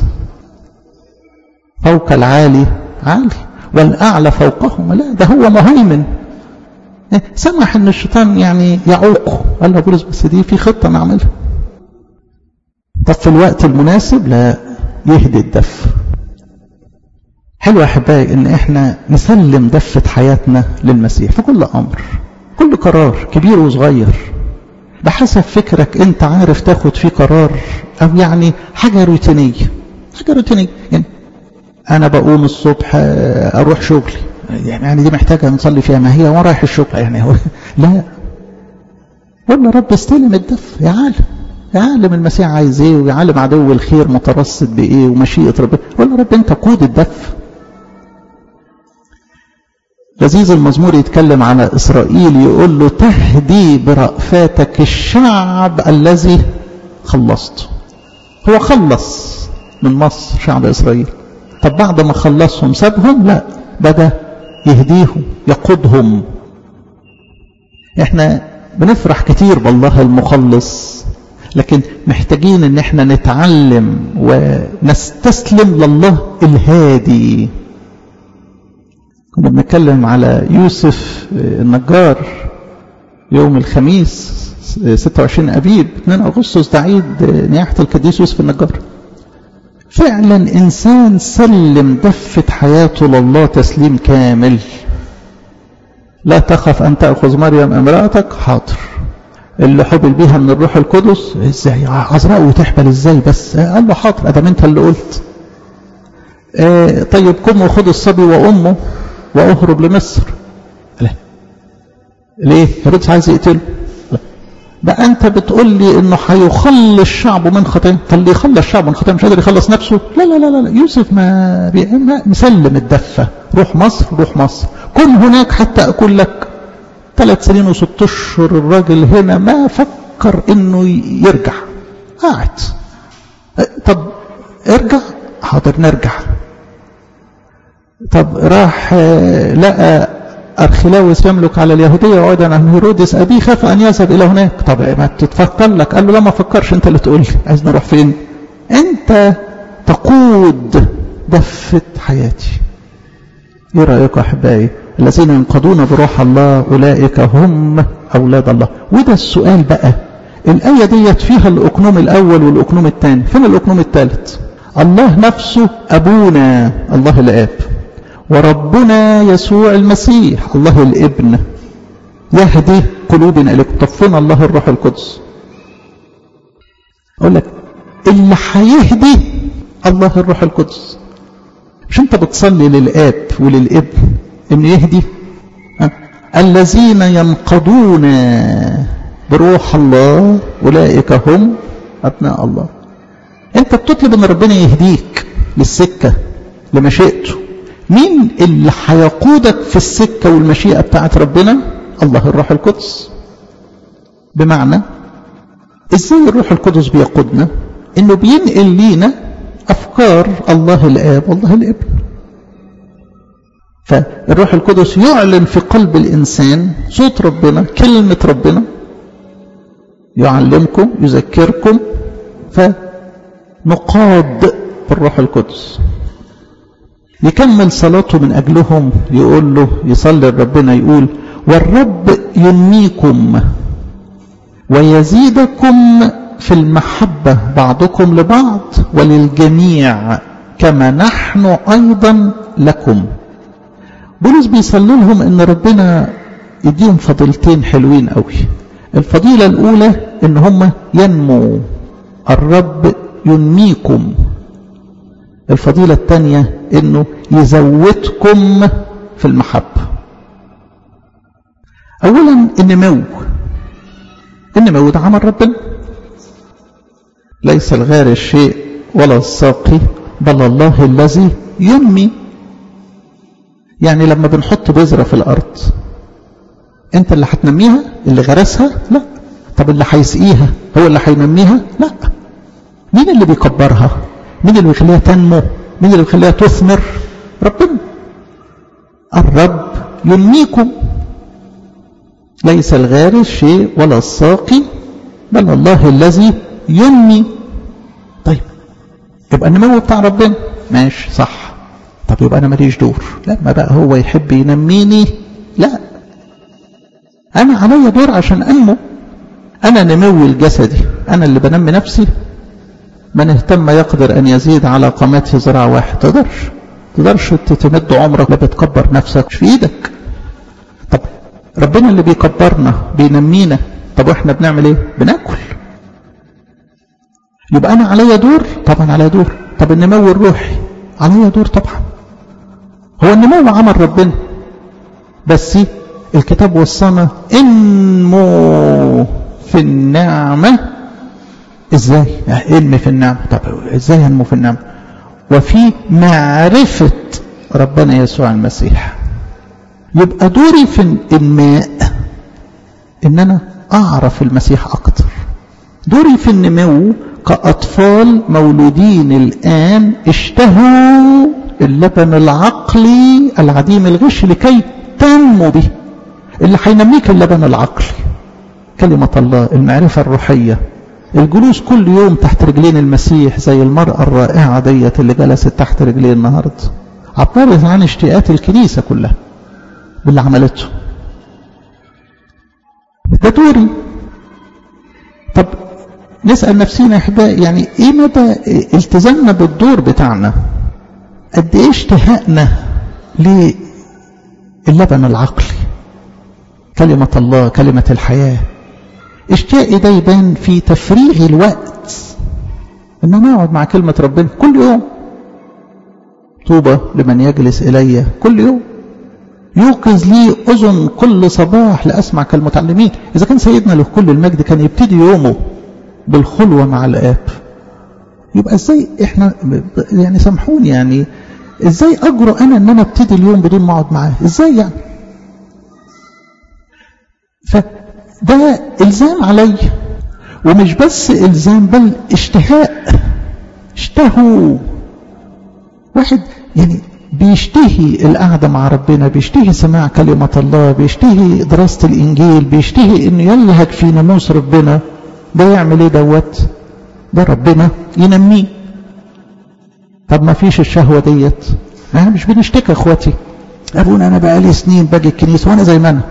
فوق العالي عالي والأعلى فوقهما لا ده هو مهيمن سمح ان الشيطان يعني يعوقه قال له بولس بس دي في خطة نعملها طب في الوقت المناسب لا يهدي الدف حلو يا احبائي ان احنا نسلم دفة حياتنا للمسيح في كل امر كل قرار كبير وصغير بحسب فكرك انت عارف تاخد فيه قرار او يعني حاجة روتينية حاجة روتينية يعني انا بقوم الصبح اروح شغلي يعني دي محتاجة نصلي فيها ما هي وانا رايح الشغل يعني هو لا قلنا رب استلم الدف يا عالم يا عالم المسيح عايز ايه ويا عالم عدو الخير مترصد بايه ومشيئة ربنا قلنا رب انت قود الدف لذيذ المزمور يتكلم على إسرائيل يقول له تهدي برأفاتك الشعب الذي خلصته هو خلص من مصر شعب إسرائيل طب بعد ما خلصهم سابهم لا بدأ يهديهم يقودهم احنا بنفرح كتير بالله المخلص لكن محتاجين ان احنا نتعلم ونستسلم لله الهادي كنا بنتكلم على يوسف النجار يوم الخميس 26 أبيب 2 أغسطس ده عيد نياحة القديس يوسف النجار فعلا إنسان سلم دفة حياته لله تسليم كامل لا تخف أن تأخذ مريم امرأتك حاضر اللي حبل بيها من الروح القدس ازاي عذراء وتحبل ازاي بس قال له حاضر ادام انت اللي قلت اه طيب قم وخذ الصبي وامه واهرب لمصر لا ليه هيرودس عايز يقتله بقى انت بتقول لي انه هيخلص شعبه من خطايا فاللي يخلص شعبه من خطايا مش قادر يخلص نفسه لا لا لا لا يوسف ما, بي... ما مسلم الدفه روح مصر روح مصر كن هناك حتى اكون لك ثلاث سنين وست اشهر الراجل هنا ما فكر انه يرجع قاعد طب ارجع حاضر نرجع طب راح لقى أرخلاوس يملك على اليهودية وعودا عن هيرودس أبيه خاف أن يذهب إلى هناك طب ما تتفكر لك قال له لا ما فكرش أنت اللي تقول لي عايز نروح فين أنت تقود دفة حياتي إيه رأيكم أحبائي الذين ينقضون بروح الله أولئك هم أولاد الله وده السؤال بقى الآية ديت فيها الأقنوم الأول والأقنوم الثاني فين الأقنوم الثالث الله نفسه أبونا الله الآب وربنا يسوع المسيح الله الابن يهدي قلوبنا إليكم طب فين الله الروح القدس أقول لك اللي هيهدي الله الروح القدس مش انت بتصلي للآب وللابن انه يهدي ها؟ الذين ينقضون بروح الله أولئك هم أبناء الله انت بتطلب ان ربنا يهديك للسكة لمشيئته مين اللي هيقودك في السكة والمشيئة بتاعت ربنا الله الروح القدس بمعنى ازاي الروح القدس بيقودنا انه بينقل لينا افكار الله الاب والله الابن فالروح القدس يعلن في قلب الانسان صوت ربنا كلمة ربنا يعلمكم يذكركم فنقاد بالروح القدس يكمل صلاته من أجلهم يقول له يصلي ربنا يقول والرب ينميكم ويزيدكم في المحبة بعضكم لبعض وللجميع كما نحن أيضا لكم بولس بيصلي لهم ان ربنا يديهم فضيلتين حلوين قوي الفضيلة الأولى ان هم ينمو الرب ينميكم الفضيلة الثانية انه يزودكم في المحبة اولا النمو النمو ده عمل ربنا ليس الغار الشيء ولا الساقي بل الله الذي ينمي يعني لما بنحط بذرة في الارض انت اللي هتنميها اللي غرسها لا طب اللي هيسقيها هو اللي هينميها لا مين اللي بيكبرها مين اللي بيخليها تنمو مين اللي بيخليها تثمر ربنا الرب ينميكم ليس الغارس شيء ولا الساقي بل الله الذي ينمي طيب يبقى النمو بتاع ربنا ماشي صح طب يبقى انا ماليش دور لما بقى هو يحب ينميني لا انا عليا دور عشان انمو انا نمو الجسدي انا اللي بنمي نفسي من اهتم يقدر ان يزيد على قامته ذراع واحد تقدرش تقدرش تمد عمرك لا بتكبر نفسك مش في ايدك طب ربنا اللي بيكبرنا بينمينا طب واحنا بنعمل ايه بناكل يبقى انا عليا دور طبعا عليا دور طب النمو الروحي عليا دور طبعا هو النمو عمل ربنا بس الكتاب وصانا انمو في النعمة ازاي انمي في النعمة طب ازاي انمو في النعمة وفي معرفة ربنا يسوع المسيح يبقى دوري في الانماء ان انا اعرف المسيح اكتر دوري في النمو كأطفال مولودين الآن اشتهوا اللبن العقلي العديم الغش لكي تنمو به اللي هينميك اللبن العقلي كلمة الله المعرفة الروحية الجلوس كل يوم تحت رجلين المسيح زي المرأة الرائعة ديت اللي جلست تحت رجلين النهاردة عبرت عن اشتياقات الكنيسة كلها باللي عملته ده دوري طب نسأل نفسينا يا احبائي يعني ايه مدى التزامنا بالدور بتاعنا قد ايه اشتهائنا للبن العقلي كلمة الله كلمة الحياة اشتياقي ده يبان في تفريغ الوقت ان انا اقعد مع كلمة ربنا كل يوم طوبى لمن يجلس الي كل يوم يوقظ لي اذن كل صباح لاسمع كالمتعلمين اذا كان سيدنا له كل المجد كان يبتدي يومه بالخلوة مع الآب يبقى ازاي احنا يعني سامحوني يعني ازاي اجرؤ انا ان انا ابتدي اليوم بدون ما اقعد معاه ازاي يعني فده الزام علي ومش بس الزام بل اشتهاء اشتهوا واحد يعني بيشتهي القعدة مع ربنا بيشتهي سماع كلمة الله بيشتهي دراسة الإنجيل بيشتهي إنه يلهج في ناموس ربنا ده يعمل ايه دوت ده ربنا ينميه طب ما فيش الشهوة ديت احنا مش بنشتكي اخواتي ابونا انا بقالي سنين باجي الكنيسة وانا زي ما انا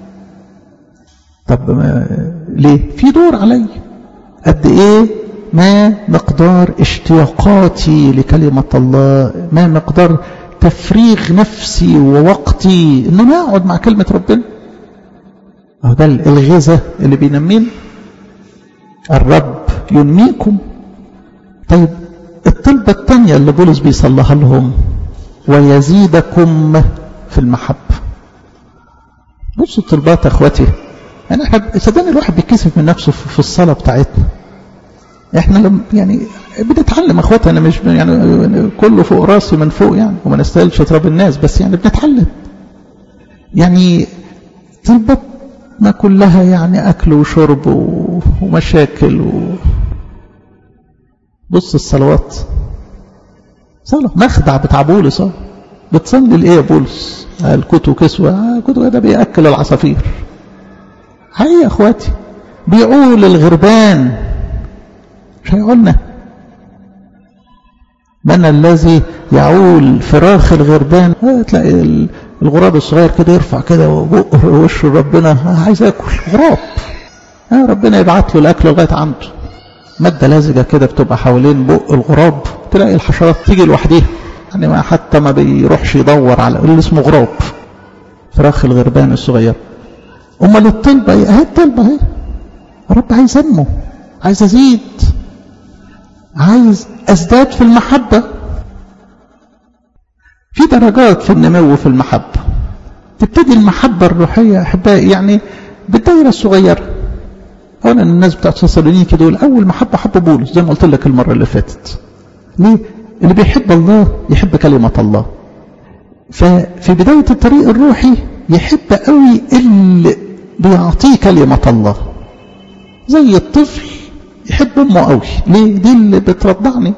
طب ما ليه في دور علي قد ايه ما مقدار اشتياقاتي لكلمة الله ما مقدار تفريغ نفسي ووقتي ان انا اقعد مع كلمة ربنا اهو ده الغذاء اللي بينمينا الرب ينميكم طيب الطلبة الثانية اللي بولس بيصلها لهم ويزيدكم في المحبة بصوا الطلبات يا اخواتي انا احب صدقني الواحد بيتكسف من نفسه في الصلاة بتاعتنا احنا لم يعني بنتعلم اخواتي انا مش يعني كله فوق راسي من فوق يعني وما نستاهلش تراب الناس بس يعني بنتعلم يعني طلبتنا كلها يعني اكل وشرب ومشاكل و... بص الصلوات صلاة مخدع بتاع بولس اه بتصلي لايه يا بولس الكتو كسوة آه كتو ده بيأكل العصافير هيا يا اخواتي بيعول الغربان مش هيقولنا من الذي يعول فراخ الغربان آه تلاقي الغراب الصغير كده يرفع كده وبقه وشه ربنا آه عايز اكل غراب آه ربنا يبعت له الاكل لغايه عنده ماده لزجه كده بتبقى حوالين بق الغراب تلاقي الحشرات تيجي لوحديها يعني ما حتى ما بيروحش يدور على اللي اسمه غراب فراخ الغربان الصغير امال الطلبه ايه اهي الطلبه اهي رب عايز انمو عايز ازيد عايز ازداد في المحبه في درجات في النمو في المحبه تبتدي المحبه الروحيه احبائي يعني بالدايره الصغيره اولا الناس بتاعت تسالونيكي دول اول محبه حب بولس زي ما قلت لك المره اللي فاتت ليه اللي بيحب الله يحب كلمه الله ففي بدايه الطريق الروحي يحب قوي اللي بيعطيه كلمه الله زي الطفل يحب امه قوي ليه دي اللي بترضعني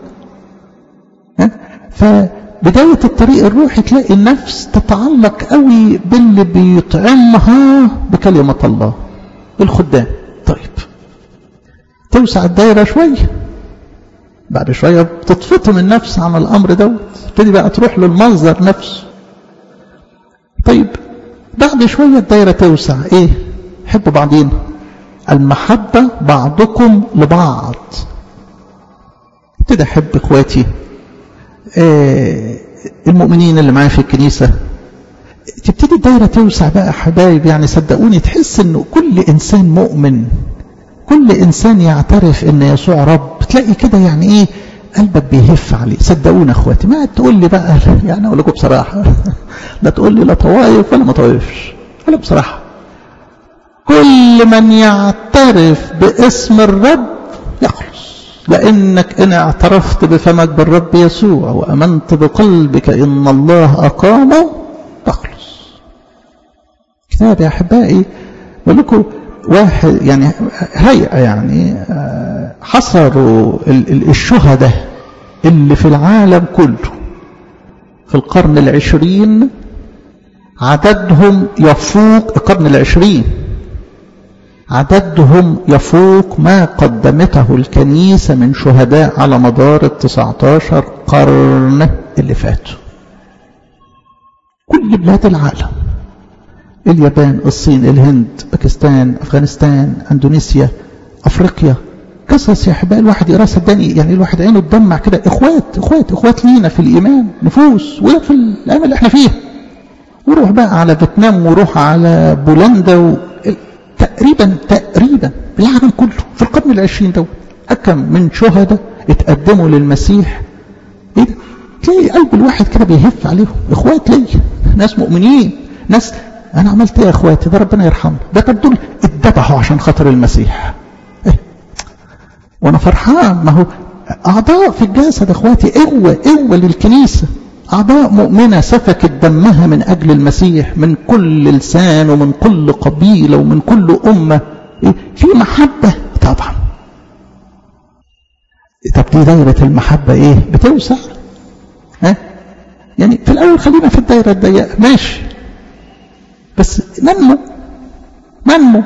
فبدايه الطريق الروحي تلاقي النفس تتعلق قوي باللي بيطعمها بكلمه الله الخدام طيب توسع الدايرة شوية بعد شوية بتتفطم النفس عن الأمر دوت تبتدي بقى تروح للمنظر نفسه طيب بعد شوية الدايرة توسع إيه حبوا بعضين المحبة بعضكم لبعض ابتدي أحب إخواتي آه المؤمنين اللي معايا في الكنيسة تبتدي الدايرة توسع بقى حبايب يعني صدقوني تحس انه كل انسان مؤمن كل انسان يعترف ان يسوع رب تلاقي كده يعني ايه قلبك بيهف عليه صدقونا اخواتي ما تقول لي بقى يعني اقول لكم بصراحة لا تقول لي لا طوائف ولا ما طوائفش ولا بصراحة كل من يعترف باسم الرب يخلص لأنك إن اعترفت بفمك بالرب يسوع وأمنت بقلبك إن الله أقامه تخلص كتاب يا أحبائي بقول لكم واحد يعني هيئة يعني حصروا الشهداء اللي في العالم كله في القرن العشرين عددهم يفوق القرن العشرين عددهم يفوق ما قدمته الكنيسة من شهداء على مدار التسعتاشر قرن اللي فاتوا كل بلاد العالم اليابان الصين الهند باكستان أفغانستان أندونيسيا أفريقيا قصص يا أحبائي الواحد يقرأ صدقني يعني الواحد عينه تدمع كده إخوات إخوات إخوات لينا في الإيمان نفوس وفي الأيام اللي إحنا فيها وروح بقى على فيتنام وروح على بولندا و... تقريبا تقريبا العالم كله في القرن العشرين ده أكم من شهداء اتقدموا للمسيح ايه ده تلاقي قلب الواحد كده بيهف عليهم اخوات ليا ناس مؤمنين ناس انا عملت ايه يا اخواتي ده ربنا يرحمنا ده طب دول اتذبحوا عشان خاطر المسيح إيه؟ وانا فرحان ما هو اعضاء في الجسد اخواتي قوه قوه للكنيسه أعضاء مؤمنة سفكت دمها من أجل المسيح من كل لسان ومن كل قبيلة ومن كل أمة في محبة طبعا طب دي دايرة المحبة إيه بتوسع ها يعني في الأول خلينا في الدايرة الضيقة ماشي بس ننمو ننمو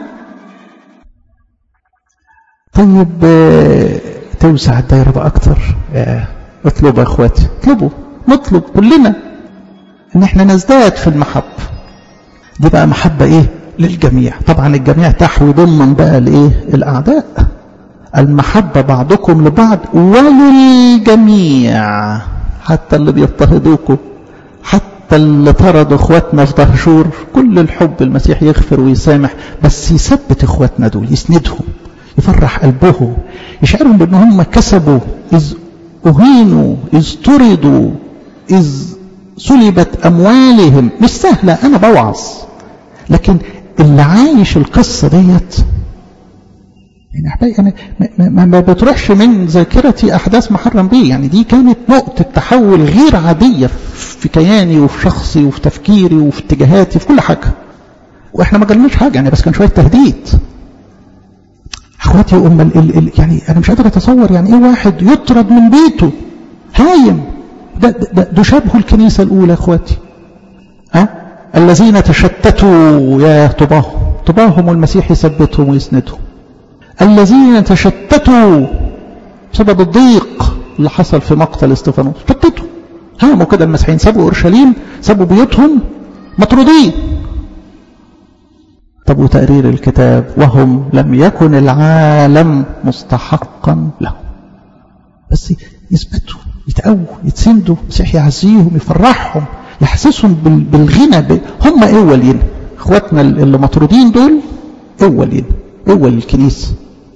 طيب توسع الدايرة بقى أكتر اطلبوا يا اخواتي اطلبوا نطلب كلنا ان احنا نزداد في المحبة دي بقى محبة ايه للجميع طبعا الجميع تحوي ضمن بقى الايه الاعداء المحبة بعضكم لبعض وللجميع حتى اللي بيضطهدوكم حتى اللي طردوا اخواتنا في دهشور كل الحب المسيح يغفر ويسامح بس يثبت اخواتنا دول يسندهم يفرح قلبهم يشعرهم بان هم كسبوا اذ اهينوا اذ طردوا إذ سلبت أموالهم مش سهلة أنا بوعظ لكن اللي عايش القصة ديت يعني أحبائي أنا ما, ما, ما بتروحش من ذاكرتي أحداث محرم بيه يعني دي كانت نقطة تحول غير عادية في كياني وفي شخصي وفي تفكيري وفي اتجاهاتي في كل حاجة وإحنا ما قلناش حاجة يعني بس كان شوية تهديد اخواتي ام ال ال ال يعني انا مش قادر اتصور يعني ايه واحد يطرد من بيته هايم ده, ده, ده شبه الكنيسة الأولى اخواتي ها الذين تشتتوا يا طباهم طباهم والمسيح يثبتهم ويسندهم الذين تشتتوا بسبب الضيق اللي حصل في مقتل استفانوس شتتوا هاموا كده المسيحيين سابوا اورشليم سابوا بيوتهم مطرودين طب وتقرير الكتاب وهم لم يكن العالم مستحقا لهم بس يثبتوا يتقووا يتسندوا المسيح يعزيهم يفرحهم يحسسهم بالغنى ب... هم قوة لينا اخواتنا اللي مطرودين دول قوة لينا قوة للكنيسة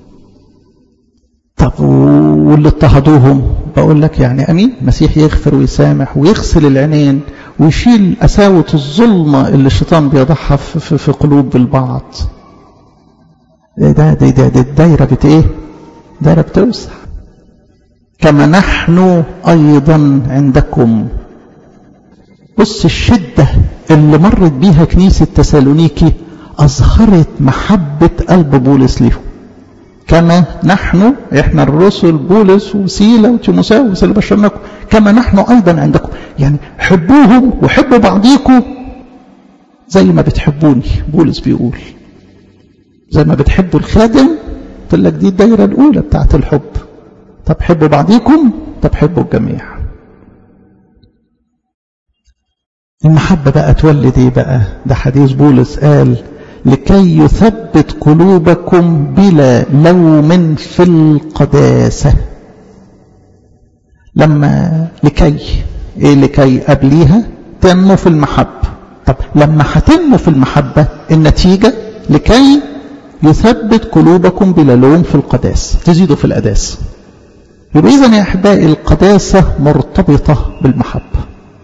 طب واللي اضطهدوهم بقول لك يعني امين المسيح يغفر ويسامح ويغسل العينين ويشيل قساوة الظلمة اللي الشيطان بيضعها في, في, في قلوب البعض ده ده ده, ده الدايرة بت ايه دايرة بتوسع كما نحن أيضا عندكم بص الشدة اللي مرت بيها كنيسة تسالونيكي أظهرت محبة قلب بولس ليهم كما نحن احنا الرسل بولس وسيلة وتيموساوس اللي بشرناكم كما نحن أيضا عندكم يعني حبوهم وحبوا بعضيكم زي ما بتحبوني بولس بيقول زي ما بتحبوا الخادم قلت لك دي الدايرة الأولى بتاعت الحب طب حبوا بعضيكم طب حبوا الجميع المحبة بقى تولد ايه بقى ده حديث بولس قال لكي يثبت قلوبكم بلا لوم في القداسة لما لكي ايه لكي قبليها تنمو في المحبة طب لما هتنمو في المحبة النتيجة لكي يثبت قلوبكم بلا لوم في القداسة تزيدوا في القداسة يبقى إذا يا أحبائي القداسة مرتبطة بالمحبة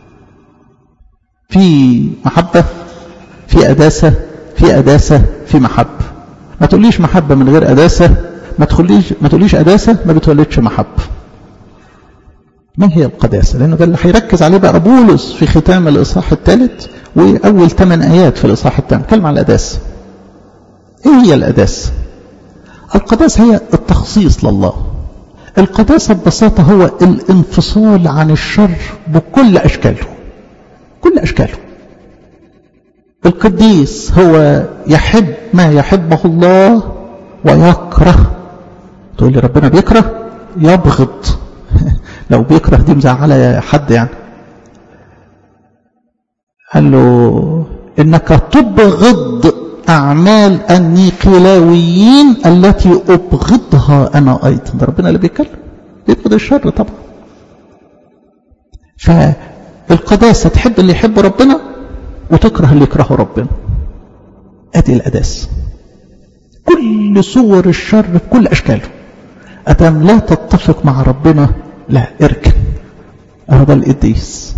في محبة في قداسة في قداسة في محبة ما تقوليش محبة من غير قداسة ما تقوليش ما تقوليش قداسة ما بتولدش محبة ما هي القداسة لأنه ده اللي هيركز عليه بقى بولس في ختام الإصحاح الثالث وأول ثمان آيات في الإصحاح الثاني كلمة عن القداسة إيه هي القداسة القداسة هي التخصيص لله القداسة ببساطة هو الانفصال عن الشر بكل أشكاله كل أشكاله القديس هو يحب ما يحبه الله ويكره تقول لي ربنا بيكره يبغض لو بيكره دي مزعلة حد يعني قال له إنك تبغض أعمال النيقلاويين التي أبغضها أنا أيضا ده ربنا اللي بيتكلم بيبغض الشر طبعا فالقداسة تحب اللي يحب ربنا وتكره اللي يكرهه ربنا أدي القداسة كل صور الشر بكل أشكاله أدام لا تتفق مع ربنا لا اركن هذا القديس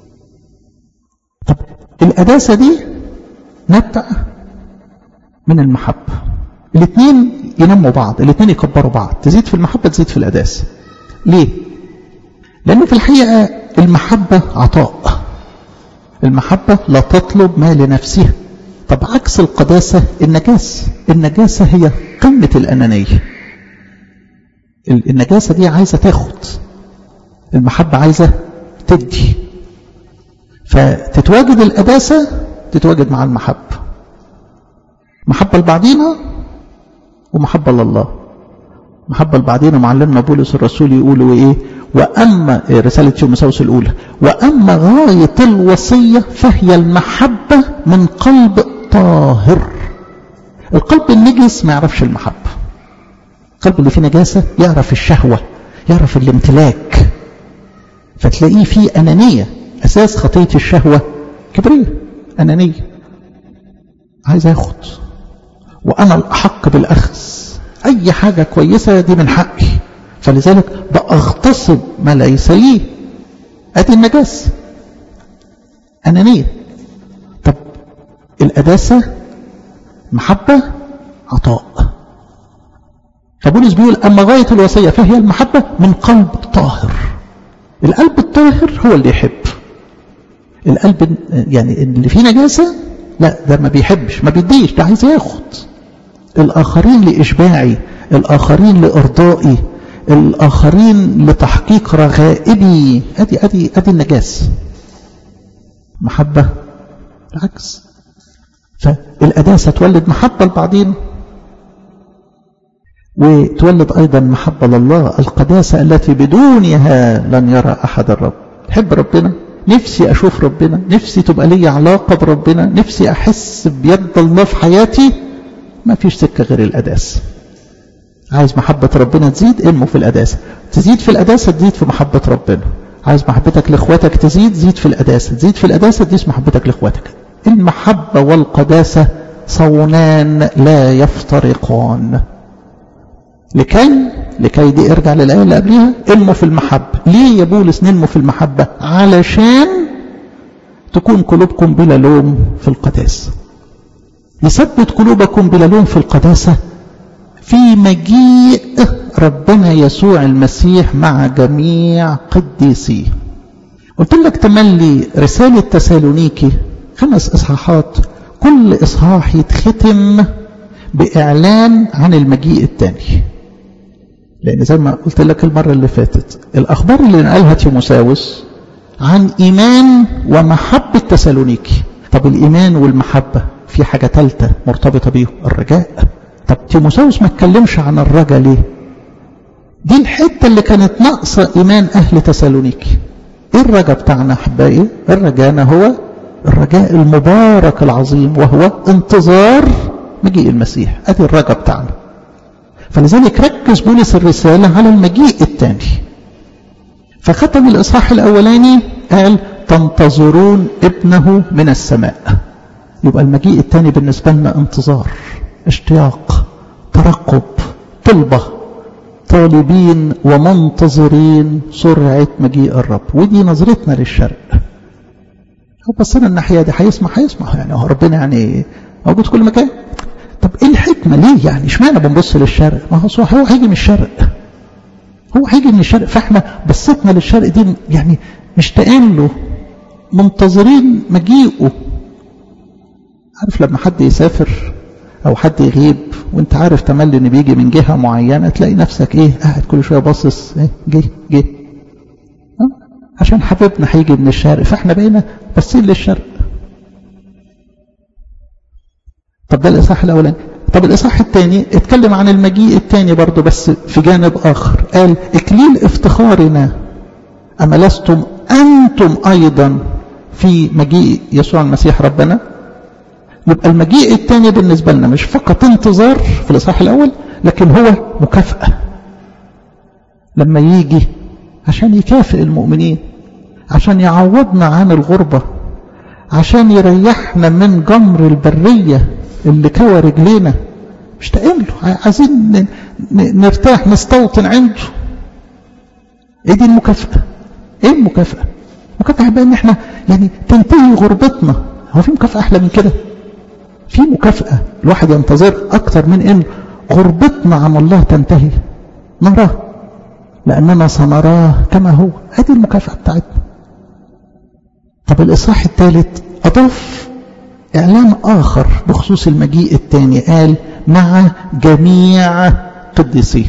طب القداسة دي نبدأ من المحبة الاثنين ينموا بعض الاثنين يكبروا بعض تزيد في المحبة تزيد في القداسة ليه لأن في الحقيقة المحبة عطاء المحبة لا تطلب ما لنفسها طب عكس القداسة النجاسة النجاسة هي قمة الأنانية النجاسة دي عايزة تاخد المحبة عايزة تدي فتتواجد القداسة تتواجد مع المحبة محبة لبعضينا ومحبة لله محبة لبعضينا معلمنا بولس الرسول يقول ايه وأما رسالة تيموثاوس الأولى وأما غاية الوصية فهي المحبة من قلب طاهر القلب النجس ما يعرفش المحبة القلب اللي فيه نجاسة يعرف الشهوة يعرف الامتلاك فتلاقيه فيه أنانية أساس خطية الشهوة كبرية أنانية عايز أخد وأنا الأحق بالأخذ أي حاجة كويسة دي من حقي فلذلك بأغتصب ما ليس لي أدي النجاسة أنانية طب القداسة محبة عطاء فبولس بيقول أما غاية الوصية فهي المحبة من قلب طاهر القلب الطاهر هو اللي يحب القلب يعني اللي فيه نجاسة لا ده ما بيحبش ما بيديش ده عايز ياخد الآخرين لإشباعي الآخرين لإرضائي الآخرين لتحقيق رغائبي أدي أدي أدي النجاس محبة العكس فالقداسة تولد محبة لبعضين وتولد أيضا محبة لله القداسة التي بدونها لن يرى أحد الرب حب ربنا نفسي أشوف ربنا نفسي تبقى لي علاقة بربنا نفسي أحس بيد الله في حياتي ما فيش سكة غير القداسة عايز محبة ربنا تزيد انمو في القداسة تزيد في القداسة تزيد في محبة ربنا عايز محبتك لاخواتك تزيد زيد في القداسة تزيد في القداسة تزيد محبتك لاخواتك المحبة والقداسة صونان لا يفترقان لكي لكي دي ارجع للآية اللي قبليها انمو في المحبة ليه يا بولس ننمو في المحبة علشان تكون قلوبكم بلا لوم في القداسة يثبت قلوبكم بلا لوم في القداسة في مجيء ربنا يسوع المسيح مع جميع قديسيه قلت لك تملي رسالة تسالونيكي خمس إصحاحات كل إصحاح يتختم بإعلان عن المجيء الثاني لأن زي ما قلت لك المرة اللي فاتت الأخبار اللي نقلها تيموساوس عن إيمان ومحبة تسالونيكي طب الإيمان والمحبة في حاجة ثالثة مرتبطة بيه الرجاء طب تيموساوس ما اتكلمش عن الرجاء ليه دي الحتة اللي كانت ناقصة إيمان أهل تسالونيكي إيه الرجاء بتاعنا أحبائي الرجاءنا هو الرجاء المبارك العظيم وهو انتظار مجيء المسيح ادي الرجاء بتاعنا فلذلك ركز بولس الرسالة على المجيء الثاني فختم الإصحاح الأولاني قال تنتظرون ابنه من السماء يبقى المجيء الثاني بالنسبة لنا انتظار اشتياق ترقب طلبة طالبين ومنتظرين سرعة مجيء الرب ودي نظرتنا للشرق هو بصينا الناحية دي هيسمع هيسمع يعني هو ربنا يعني موجود في كل مكان طب ايه الحكمة ليه يعني اشمعنى بنبص للشرق ما هو هو هيجي من الشرق هو هيجي من الشرق فاحنا بصيتنا للشرق دي يعني مشتاقين له منتظرين مجيئه عارف لما حد يسافر او حد يغيب وانت عارف تملي ان بيجي من جهه معينه تلاقي نفسك ايه قاعد كل شويه باصص ايه جه جه عشان حبيبنا هيجي من الشرق فاحنا بقينا باصين للشرق طب ده الاصحاح الاولاني طب الاصحاح الثاني اتكلم عن المجيء الثاني برضه بس في جانب اخر قال اكليل افتخارنا اما لستم انتم ايضا في مجيء يسوع المسيح ربنا يبقى المجيء الثاني بالنسبه لنا مش فقط انتظار في الاصحاح الاول لكن هو مكافاه لما يجي عشان يكافئ المؤمنين عشان يعوضنا عن الغربه عشان يريحنا من جمر البريه اللي كوى رجلينا مشتاقين له عايزين نرتاح نستوطن عنده ايه دي المكافأة ايه المكافأة المكافأة بقى ان احنا يعني تنتهي غربتنا هو في مكافأة احلى من كده في مكافأة الواحد ينتظر اكتر من ان غربتنا عن الله تنتهي نراه لاننا سنراه كما هو هذه المكافأة بتاعتنا طب الاصحاح الثالث اضاف إعلان آخر بخصوص المجيء الثاني قال مع جميع قديسيه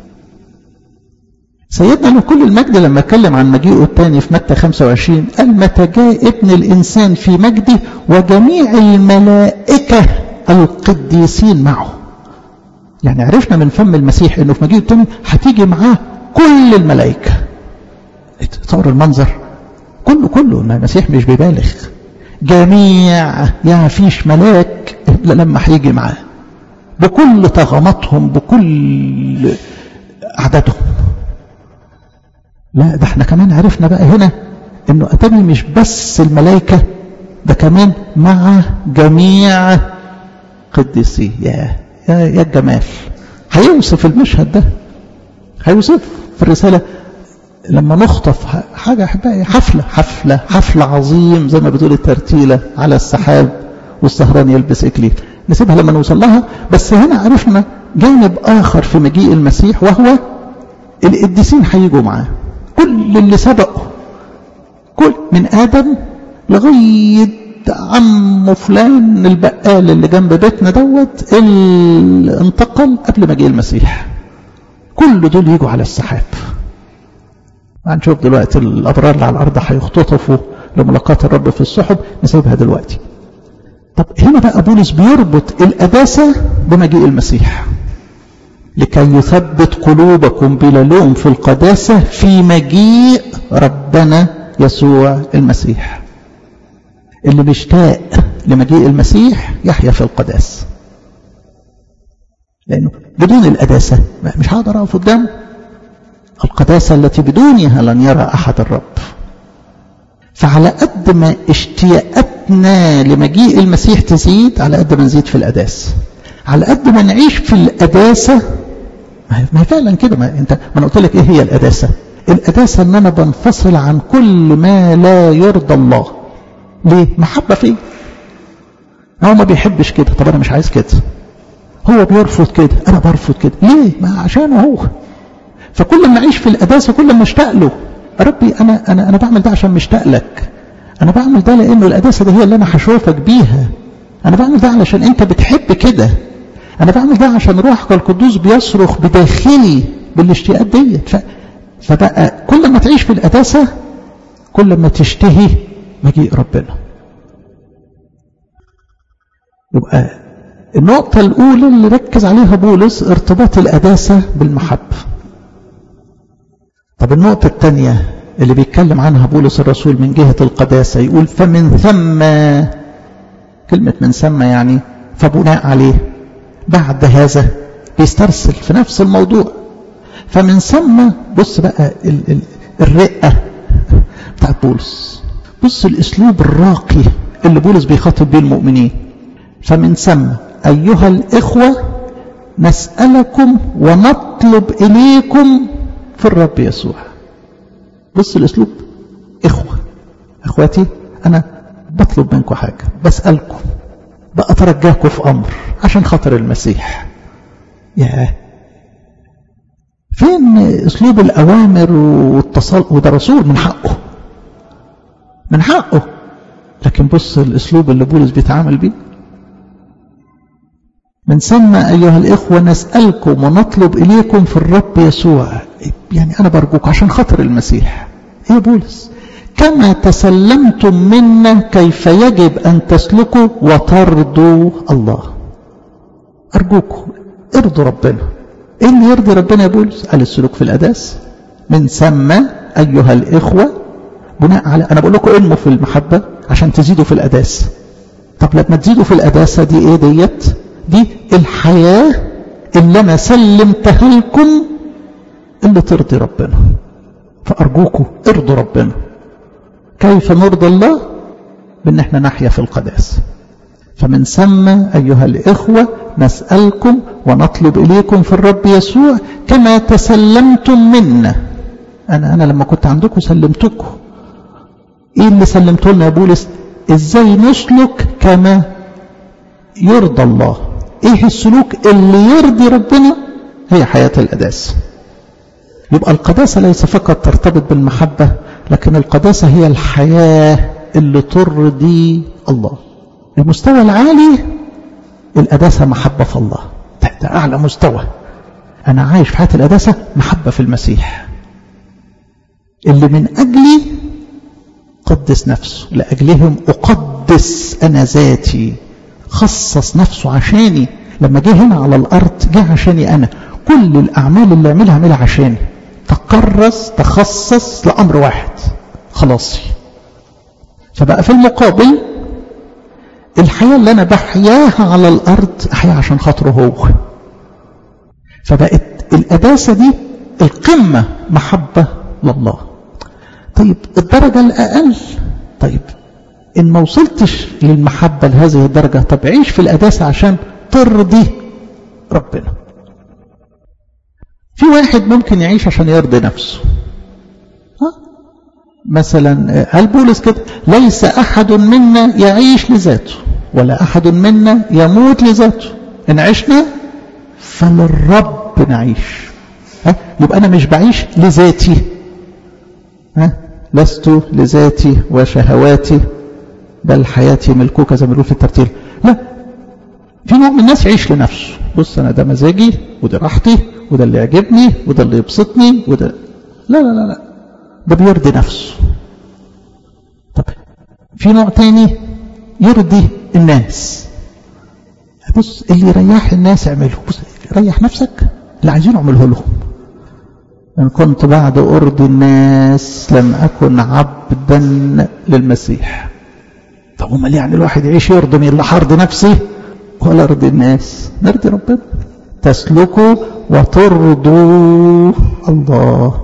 سيدنا له كل المجد لما اتكلم عن مجيئه الثاني في متى 25 قال متى جاء ابن الإنسان في مجده وجميع الملائكة القديسين معه يعني عرفنا من فم المسيح انه في مجيئه الثاني هتيجي معاه كل الملائكة تصور المنظر كله كله المسيح مش بيبالغ جميع يعني فيش ملاك إلا لما هيجي معاه بكل طغماتهم بكل عددهم لا ده احنا كمان عرفنا بقى هنا انه اتاني مش بس الملائكة ده كمان مع جميع قديسيه يا يا يا الجمال هيوصف المشهد ده هيوصف في الرسالة لما نخطف حاجة أحبائي حفلة حفلة حفلة عظيم زي ما بتقول الترتيلة على السحاب والسهران يلبس إكليل نسيبها لما نوصل لها بس هنا عرفنا جانب آخر في مجيء المسيح وهو القديسين هيجوا معاه كل اللي سبقوا كل من آدم لغاية عمه فلان البقال اللي جنب بيتنا دوت اللي انتقل قبل مجيء المسيح كل دول يجوا على السحاب هنشوف دلوقتي الأبرار اللي على الأرض هيختطفوا لملاقاة الرب في السحب نسيبها دلوقتي طب هنا بقى بولس بيربط القداسة بمجيء المسيح لكي يثبت قلوبكم بلا لوم في القداسة في مجيء ربنا يسوع المسيح اللي مشتاق لمجيء المسيح يحيا في القداسة لأنه بدون القداسة مش هقدر أقف قدامه القداسة التي بدونها لن يرى أحد الرب فعلى قد ما اشتياقاتنا لمجيء المسيح تزيد على قد ما نزيد في القداسة على قد ما نعيش في القداسة ما هي فعلا كده ما انت ما انا قلت لك ايه هي القداسة القداسة ان انا بنفصل عن كل ما لا يرضى الله ليه محبة فيه هو ما بيحبش كده طب انا مش عايز كده هو بيرفض كده انا برفض كده ليه ما عشانه هو فكل ما اعيش في القداسه كل ما اشتاق له ربي انا انا انا بعمل ده عشان مشتاق لك انا بعمل ده لانه القداسه دي هي اللي انا هشوفك بيها انا بعمل ده علشان انت بتحب كده انا بعمل ده عشان روحك القدوس بيصرخ بداخلي بالاشتياقات ديت ف... فبقى كل ما تعيش في القداسه كل ما تشتهي مجيء ربنا يبقى النقطة الأولى اللي ركز عليها بولس ارتباط القداسة بالمحبة طب النقطة الثانية اللي بيتكلم عنها بولس الرسول من جهة القداسة يقول فمن ثم كلمة من ثم يعني فبناء عليه بعد هذا بيسترسل في نفس الموضوع فمن ثم بص بقى ال ال الرقة بتاعت بولس بص الاسلوب الراقي اللي بولس بيخاطب بيه المؤمنين فمن ثم ايها الاخوه نسالكم ونطلب اليكم في الرب يسوع بص الاسلوب اخوه اخواتي انا بطلب منكم حاجه بسالكم بقى ترجاكم في امر عشان خاطر المسيح ياه فين اسلوب الاوامر والتصال وده رسول من حقه من حقه لكن بص الاسلوب اللي بولس بيتعامل بيه من ثم ايها الاخوه نسالكم ونطلب اليكم في الرب يسوع يعني انا برجوك عشان خاطر المسيح ايه بولس كما تسلمتم منا كيف يجب ان تسلكوا وترضوا الله ارجوكم ارضوا ربنا ايه اللي يرضي ربنا يا بولس قال السلوك في الاداس من ثم ايها الاخوه بناء على انا بقول لكم انموا في المحبه عشان تزيدوا في القداسه طب لما تزيدوا في القداسه دي ايه ديت دي الحياه اللي انا سلمتها لكم اللي ترضي ربنا فارجوكم ارضوا ربنا كيف نرضي الله بان احنا نحيا في القداسه فمن ثم ايها الاخوه نسالكم ونطلب اليكم في الرب يسوع كما تسلمتم منا انا انا لما كنت عندكم سلمتكم ايه اللي سلمته لنا يا بولس ازاي نسلك كما يرضى الله ايه السلوك اللي يرضي ربنا هي حياة القداسة يبقى القداسة ليس فقط ترتبط بالمحبة لكن القداسة هي الحياة اللي ترضي الله المستوى العالي القداسة محبة في الله ده أعلى مستوى أنا عايش في حياة القداسة محبة في المسيح اللي من أجلي قدس نفسه لأجلهم أقدس أنا ذاتي خصص نفسه عشاني لما جه هنا على الأرض جه عشاني أنا كل الأعمال اللي أعملها أعملها عشاني تكرس تخصص لأمر واحد خلاصي فبقى في المقابل الحياة اللي أنا بحياها على الأرض أحياها عشان خاطره هو فبقت القداسة دي القمة محبة لله طيب الدرجة الأقل طيب إن ما وصلتش للمحبة لهذه الدرجة طب عيش في القداسة عشان ترضي ربنا في واحد ممكن يعيش عشان يرضي نفسه ها؟ مثلا قال بولس كده ليس أحد منا يعيش لذاته ولا أحد منا يموت لذاته إن عشنا فللرب نعيش ها؟ يبقى أنا مش بعيش لذاتي ها؟ لست لذاتي وشهواتي بل حياتي ملكوك زي ما بيقول في الترتيل لا في نوع من الناس يعيش لنفسه بص انا ده مزاجي وده راحتي وده اللي يعجبني وده اللي يبسطني وده لا لا لا لا ده بيرضي نفسه طب في نوع تاني يرضي الناس بص اللي يريح الناس اعمله بص ريح نفسك اللي عايزينه اعمله لهم إن كنت بعد أرضي الناس لم أكن عبدا للمسيح طب امال يعني الواحد يعيش يرضي مين لا حرضي نفسي ولا ارضي الناس نرضي ربنا تسلكوا وترضوا الله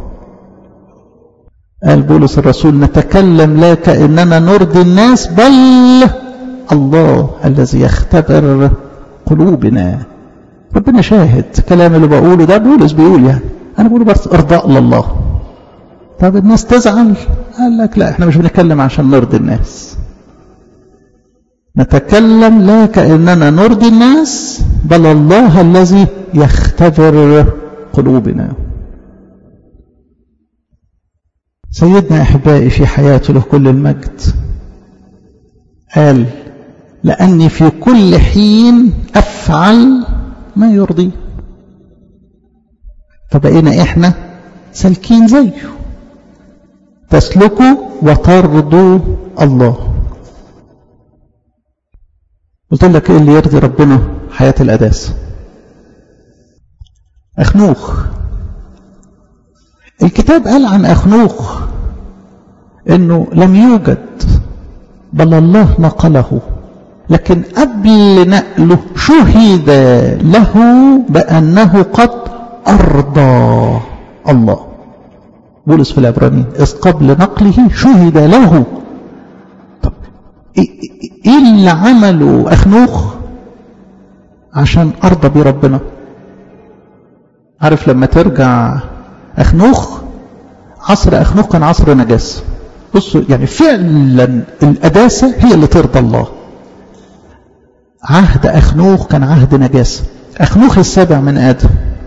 قال بولس الرسول نتكلم لا كأننا نرضي الناس بل الله الذي يختبر قلوبنا ربنا شاهد كلام اللي بقوله ده بولس بيقول يعني انا بقوله بس ارضاء لله طب الناس تزعل قال لك لا احنا مش بنتكلم عشان نرضي الناس نتكلم لا كأننا نرضي الناس بل الله الذي يختبر قلوبنا سيدنا أحبائي في حياته له كل المجد قال لأني في كل حين أفعل ما يرضي فبقينا إحنا سالكين زيه تسلكوا وترضوا الله قلت لك ايه اللي يرضي ربنا حياة القداسة أخنوخ الكتاب قال عن أخنوخ انه لم يوجد بل الله نقله لكن قبل نقله شهد له بأنه قد أرضى الله بولس في العبرانيين إذ قبل نقله شهد له طب إيه اللي عمله أخنوخ عشان أرضى بربنا عارف لما ترجع أخنوخ عصر أخنوخ كان عصر نجاسة بصوا يعني فعلا القداسة هي اللي ترضى الله عهد أخنوخ كان عهد نجاسة أخنوخ السابع من آدم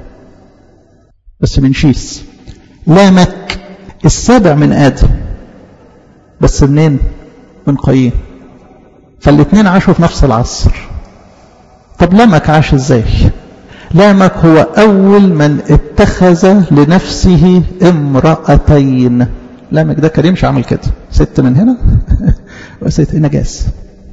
بس من شيس لامك السابع من آدم بس منين من قايين فالاثنين عاشوا في نفس العصر طب لامك عاش ازاي لامك هو أول من اتخذ لنفسه امرأتين لامك ده كان يمشي عامل كده ست من هنا وست نجاس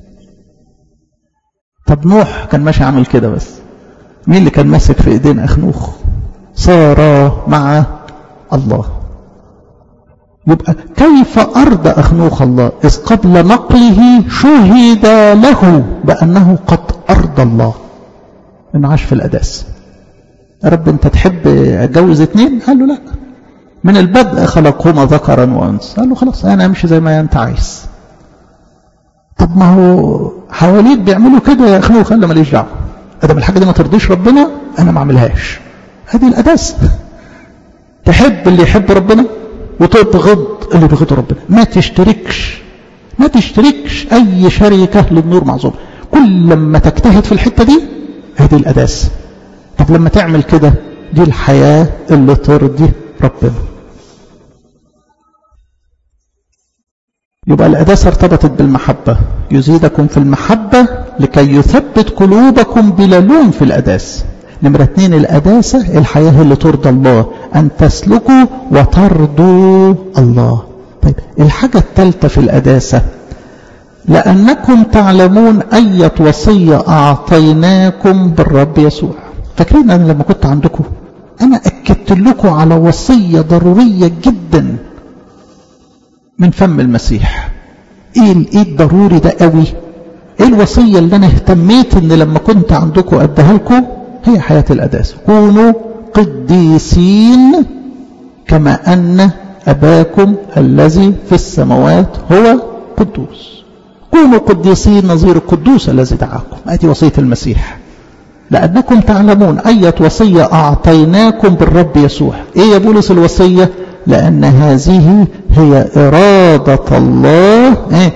طب نوح كان ماشي عامل كده بس مين اللي كان ماسك في ايدين اخنوخ صار مع الله يبقى كيف أرضى أخنوخ الله إذ قبل نقله شهد له بأنه قد أرضى الله إنه عاش في الأداس يا رب أنت تحب أتجوز اتنين قال له لا من البدء خلقهما ذكرا وأنثى قال له خلاص أنا أمشي زي ما أنت عايز طب ما هو حواليك بيعملوا كده يا أخنوخ قال له ماليش دعوة ادام الحاجة دي ما ترضيش ربنا أنا ما أعملهاش هذه الأداس تحب اللي يحب ربنا وتبغض اللي بيغض ربنا ما تشتركش ما تشتركش أي شركة للنور معظوم كل لما تجتهد في الحتة دي هذه الأداس طب لما تعمل كده دي الحياة اللي ترضي ربنا يبقى الأداسة ارتبطت بالمحبة يزيدكم في المحبة لكي يثبت قلوبكم بلا لوم في الأداس نمرة اتنين الأداسة الحياة اللي ترضى الله أن تسلكوا وترضوا الله طيب الحاجة الثالثة في الأداسة لأنكم تعلمون أية وصية أعطيناكم بالرب يسوع فاكرين أنا لما كنت عندكم أنا أكدت لكم على وصية ضرورية جدا من فم المسيح إيه الإيه الضروري ده قوي إيه الوصية اللي أنا اهتميت إن لما كنت عندكم أديها لكم هي حياة الأداس كونوا قديسين كما أن أباكم الذي في السماوات هو قدوس كونوا قديسين نظير القدوس الذي دعاكم هذه وصية المسيح لأنكم تعلمون أية وصية أعطيناكم بالرب يسوع إيه يا بولس الوصية لأن هذه هي إرادة الله إيه؟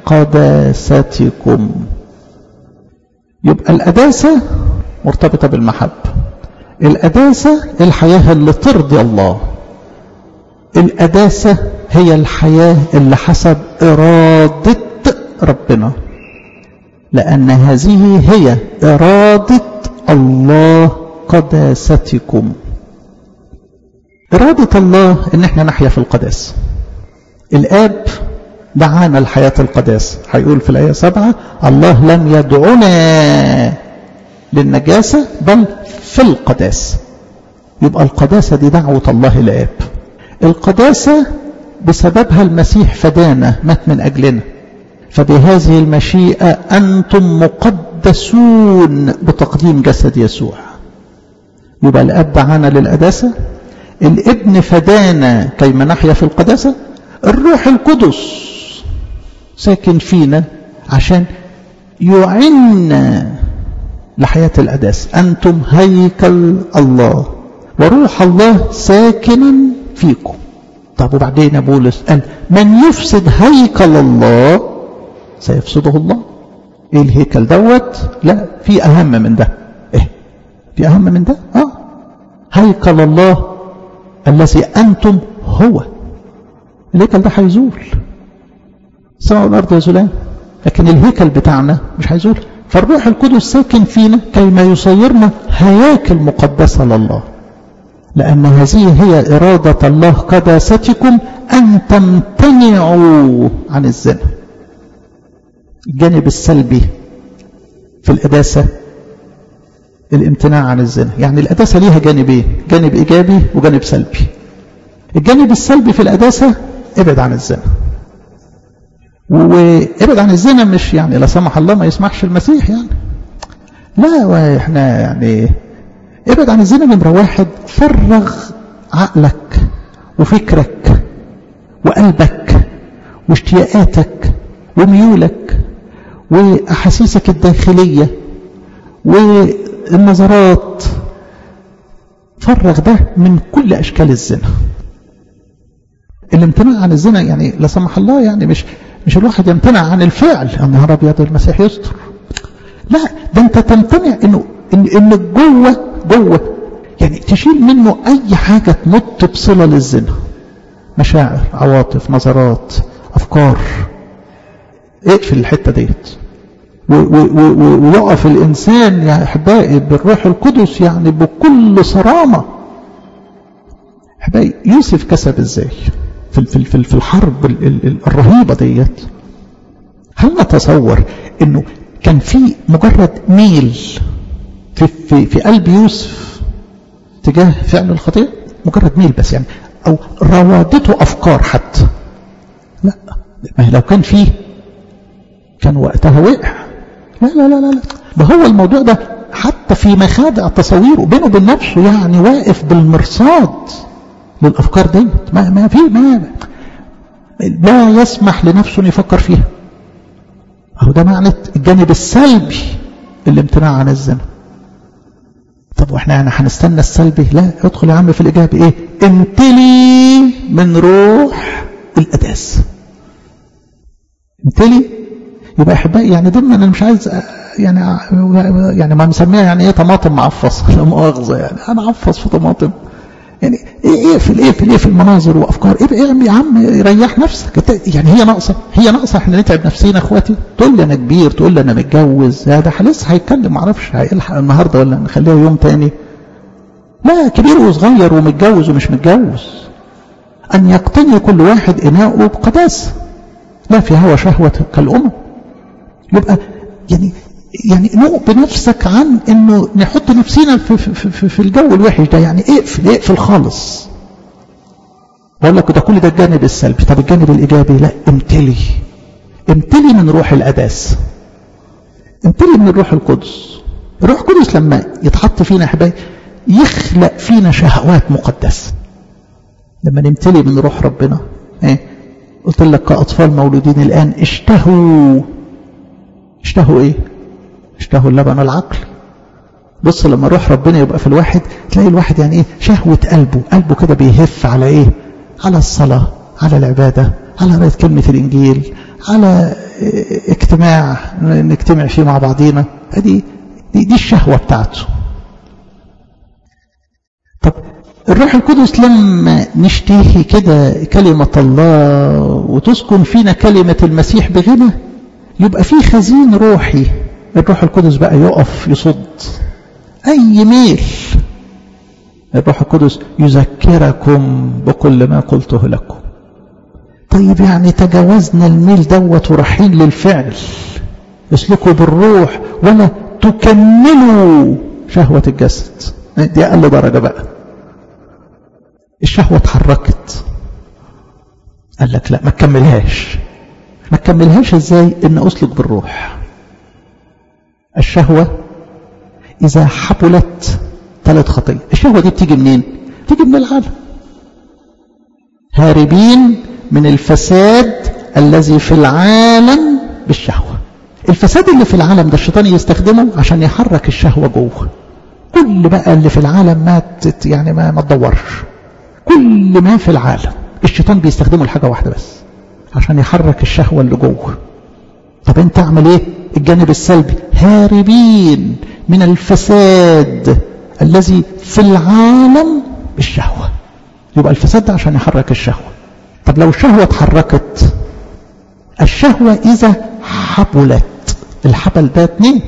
قداستكم يبقى الأداسة مرتبطة بالمحبة الأداسة الحياة اللي ترضي الله الأداسة هي الحياة اللي حسب إرادة ربنا لأن هذه هي إرادة الله قداستكم إرادة الله إن احنا نحيا في القداسة الآب دعانا الحياة القداسة هيقول في الآية سبعة الله لم يدعنا للنجاسة بل في القداسة يبقى القداسة دي دعوة الله الآب القداسة بسببها المسيح فدانا مات من أجلنا فبهذه المشيئة أنتم مقدسون بتقديم جسد يسوع يبقى الأب دعانا للقداسة الابن فدانا كيما نحيا في القداسة الروح القدس ساكن فينا عشان يعنا لحياة القداسة أنتم هيكل الله وروح الله ساكنا فيكم طب وبعدين يا بولس قال من يفسد هيكل الله سيفسده الله ايه الهيكل دوت لا في اهم من ده ايه في اهم من ده اه هيكل الله الذي انتم هو الهيكل ده هيزول السماء والارض يزولان لكن الهيكل بتاعنا مش هيزول فالروح القدس ساكن فينا كيما يصيرنا هياكل مقدسة لله لأن هذه هي إرادة الله قداستكم أن تمتنعوا عن الزنا الجانب السلبي في القداسة الامتناع عن الزنا يعني القداسة ليها جانبين جانب إيجابي وجانب سلبي الجانب السلبي في القداسة ابعد عن الزنا وابعد عن الزنا مش يعني لا سمح الله ما يسمحش المسيح يعني لا واحنا يعني ابعد عن الزنا نمرة واحد فرغ عقلك وفكرك وقلبك واشتياقاتك وميولك وأحاسيسك الداخلية والنظرات فرغ ده من كل أشكال الزنا الامتناع عن الزنا يعني لا سمح الله يعني مش مش الواحد يمتنع عن الفعل يا نهار ابيض المسيح يستر لا ده انت تمتنع انه ان, إن جوه جوه يعني تشيل منه اي حاجه تمت بصله للزنا مشاعر عواطف نظرات افكار اقفل الحته ديت ويقف الانسان يا احبائي بالروح القدس يعني بكل صرامه احبائي يوسف كسب ازاي في في في في الحرب الرهيبه ديت هل نتصور انه كان في مجرد ميل في في في قلب يوسف تجاه فعل الخطيئه مجرد ميل بس يعني او راودته افكار حتى لا ما لو كان فيه كان وقتها وقع لا لا لا لا ده هو الموضوع ده حتى في مخادع تصويره بينه وبين نفسه يعني واقف بالمرصاد للافكار ديت ما ما في ما لا يسمح لنفسه ان يفكر فيها اهو ده معنى الجانب السلبي الامتناع عن الزنا طب واحنا يعني هنستنى السلبي لا ادخل يا عم في الاجابه ايه امتلي من روح القداس امتلي يبقى احبائي يعني ضمن انا مش عايز يعني يعني ما مسميها يعني ايه طماطم معفصه لا مؤاخذه يعني انا عفص في طماطم يعني ايه اقفل ايه اقفل ايه في المناظر وافكار ايه ايه يا عم ريح نفسك يعني هي ناقصه هي ناقصه احنا نتعب نفسينا اخواتي تقول لي انا كبير تقول لي انا متجوز ده لسه هيتكلم معرفش هيلحق النهارده ولا نخليها يوم تاني لا كبير وصغير ومتجوز ومش متجوز ان يقتني كل واحد اناؤه بقداسه لا في هوى شهوه كالامم يبقى يعني يعني نوع بنفسك عن انه نحط نفسنا في, في, في, في الجو الوحش ده يعني اقفل اقفل خالص بقول لك ده كل ده الجانب السلبي طب الجانب الايجابي لا امتلي امتلي من روح القداس امتلي من الروح القدس الروح القدس لما يتحط فينا احبائي يخلق فينا شهوات مقدسه لما نمتلي من روح ربنا ايه قلت لك كاطفال مولودين الان اشتهوا اشتهوا ايه اشتهوا اللبن العقل بص لما روح ربنا يبقى في الواحد تلاقي الواحد يعني ايه شهوة قلبه قلبه كده بيهف على ايه على الصلاة على العبادة على قراية كلمة الإنجيل على اجتماع نجتمع فيه مع بعضينا دي, دي, دي الشهوة بتاعته طب الروح القدس لما نشتهي كده كلمة الله وتسكن فينا كلمة المسيح بغنى يبقى في خزين روحي الروح القدس بقى يقف يصد أي ميل الروح القدس يذكركم بكل ما قلته لكم طيب يعني تجاوزنا الميل دوت ورايحين للفعل اسلكوا بالروح ولا تكملوا شهوة الجسد دي أقل درجة بقى الشهوة اتحركت قال لك لا ما تكملهاش ما تكملهاش ازاي ان اسلك بالروح الشهوة اذا حبلت ثلاث خطية الشهوة دي بتيجي منين بتيجي من العالم هاربين من الفساد الذي في العالم بالشهوة الفساد اللي في العالم ده الشيطان يستخدمه عشان يحرك الشهوة جوه كل بقى اللي في العالم ما يعني ما, ما تدورش كل ما في العالم الشيطان بيستخدمه لحاجة واحدة بس عشان يحرك الشهوة اللي جوه طب انت اعمل ايه الجانب السلبي هاربين من الفساد الذي في العالم بالشهوة يبقى الفساد ده عشان يحرك الشهوة طب لو الشهوة اتحركت الشهوة إذا حبلت الحبل ده اتنين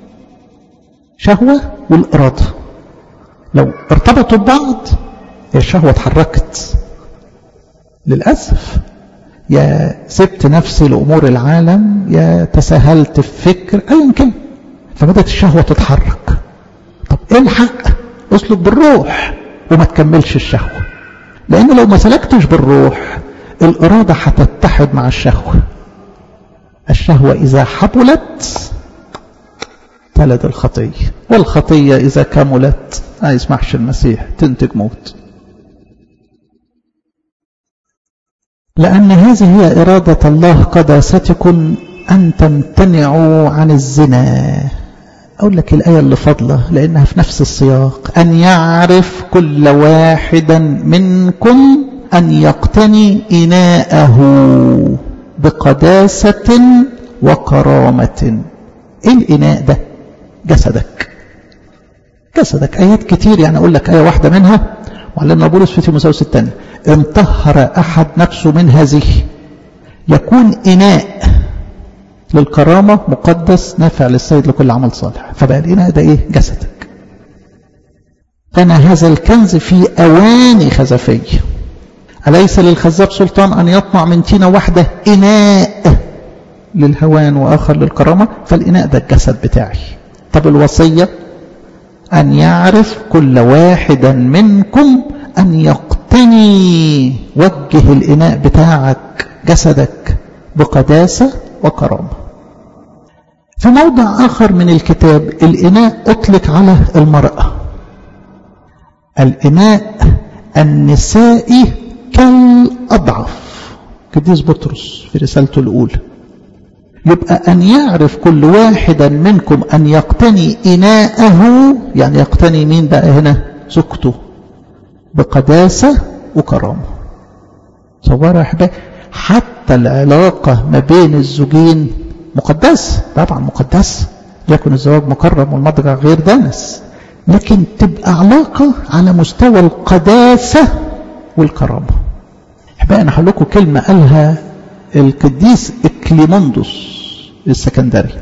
شهوة والإرادة لو ارتبطوا ببعض الشهوة اتحركت للأسف يا سبت نفسي لأمور العالم يا تساهلت في فكر أيا كان فبدأت الشهوة تتحرك طب الحق اسلك بالروح وما تكملش الشهوة لأن لو ما سلكتش بالروح الإرادة هتتحد مع الشهوة الشهوة إذا حبلت تلد الخطية والخطية إذا كملت ما يسمحش المسيح تنتج موت لأن هذه هي إرادة الله قداستكم أن تمتنعوا عن الزنا أقول لك الآية اللي فضلة لأنها في نفس السياق أن يعرف كل واحد منكم أن يقتني إناءه بقداسة وكرامة إيه الإناء ده جسدك جسدك آيات كتير يعني أقول لك آية واحدة منها وعلمنا بولس في تيموثاوس الثانية إن طهر أحد نفسه من هذه يكون إناء للكرامة مقدس نافع للسيد لكل عمل صالح فبقى الإناء ده إيه جسدك أنا هذا الكنز في أواني خزفية أليس للخزاب سلطان أن يطمع من تينة واحدة إناء للهوان وآخر للكرامة فالإناء ده الجسد بتاعي طب الوصية أن يعرف كل واحد منكم أن يقتني وجه الإناء بتاعك جسدك بقداسة وكرامة في موضع آخر من الكتاب الإناء أطلق على المرأة الإناء النسائي كالأضعف قديس بطرس في رسالته الأولى يبقى أن يعرف كل واحد منكم أن يقتني إناءه يعني يقتني مين بقى هنا زوجته بقداسة وكرامة صوروا يا أحبائي حتى العلاقة ما بين الزوجين مقدسة طبعا مقدسة يكن الزواج مكرم والمضجع غير دانس لكن تبقى علاقة على مستوى القداسة والكرامة أحبائي أنا هقول لكم كلمة قالها القديس إكليموندوس السكندري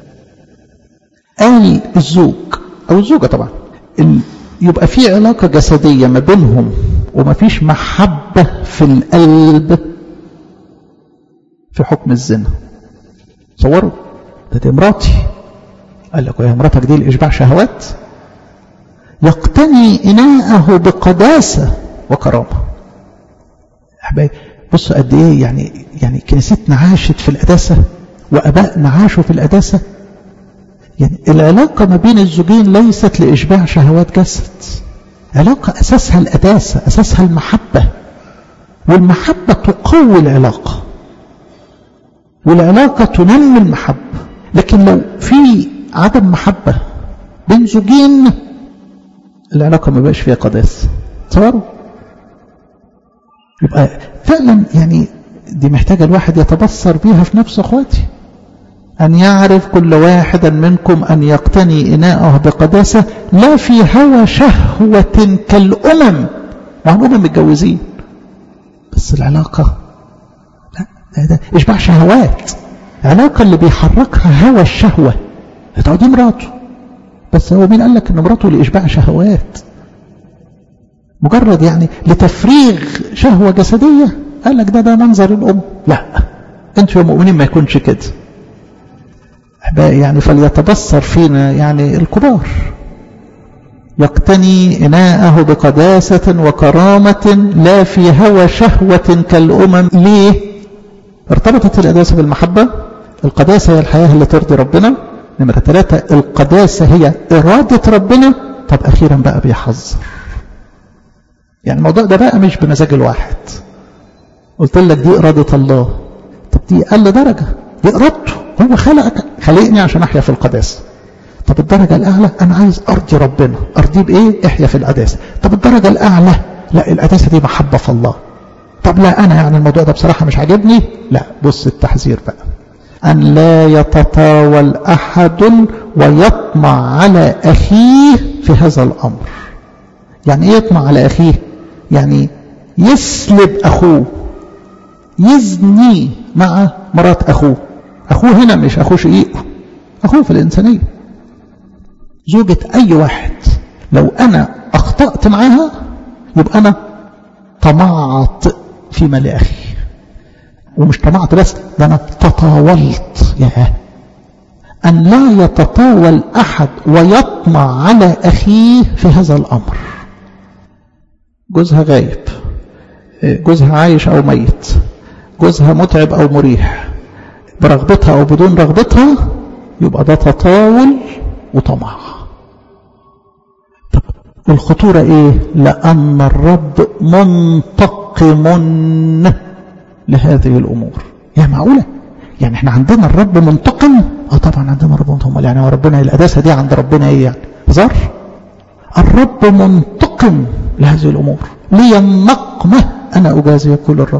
قال الزوج أو الزوجة طبعا يبقى في علاقة جسدية ما بينهم وما فيش محبة في القلب في حكم الزنا تصوروا ده دي مراتي قال لك يا مراتك دي الإشباع شهوات يقتني إناءه بقداسة وكرامة أحبائي بصوا قد إيه يعني يعني كنيستنا عاشت في القداسة وأبائنا عاشوا في القداسة يعني العلاقة ما بين الزوجين ليست لإشباع شهوات جسد علاقة أساسها القداسة أساسها المحبة والمحبة تقوي العلاقة والعلاقة تنمي المحبة لكن لو في عدم محبة بين زوجين العلاقة ما بقاش فيها قداسة تصوروا يبقى فعلا يعني دي محتاجة الواحد يتبصر بيها في نفسه اخواتي أن يعرف كل واحد منكم أن يقتني إناءه بقداسة لا في هوى شهوة كالأمم مع الأمم متجوزين بس العلاقة لا ده, ده إشباع شهوات العلاقة اللي بيحركها هوى الشهوة دي مراته بس هو مين قال لك ان مراته لإشباع شهوات مجرد يعني لتفريغ شهوة جسدية قال لك ده ده منظر الأم لا انتوا يا مؤمنين ما يكونش كده أحبائي يعني فليتبصر فينا يعني الكبار يقتني إناءه بقداسة وكرامة لا في هوى شهوة كالأمم ليه ارتبطت القداسة بالمحبة القداسة هي الحياة اللي ترضي ربنا نمرة ثلاثة القداسة هي إرادة ربنا طب أخيرا بقى بيحذر يعني الموضوع ده بقى مش بمزاج الواحد قلت لك دي إرادة الله طب دي أقل درجة دي إرادته هو خلقك خلقني عشان أحيا في القداسة طب الدرجة الأعلى أنا عايز أرضي ربنا أرضيه بإيه احيا في القداسة طب الدرجة الأعلى لا القداسة دي محبة في الله طب لا أنا يعني الموضوع ده بصراحة مش عاجبني لا بص التحذير بقى أن لا يتطاول أحد ويطمع على أخيه في هذا الأمر يعني إيه يطمع على أخيه يعني يسلب أخوه يزني مع مرات أخوه أخوه هنا مش أخوه شقيقه أخوه في الإنسانية زوجة أي واحد لو أنا أخطأت معاها يبقى أنا طمعت فيما لأخي ومش طمعت بس ده أنا تطاولت يا أن لا يتطاول أحد ويطمع على أخيه في هذا الأمر جوزها غايب جوزها عايش أو ميت جوزها متعب أو مريح برغبتها أو بدون رغبتها يبقى ده تطاول وطمع طب الخطورة إيه لأن الرب منتقم لهذه الأمور يا معقولة يعني احنا عندنا الرب منتقم اه طبعا عندنا رب منتقم يعني هو ربنا القداسة دي عند ربنا ايه يعني زر الرب منتقم لهذه الأمور لي النقمة أنا أجازي يقول الرب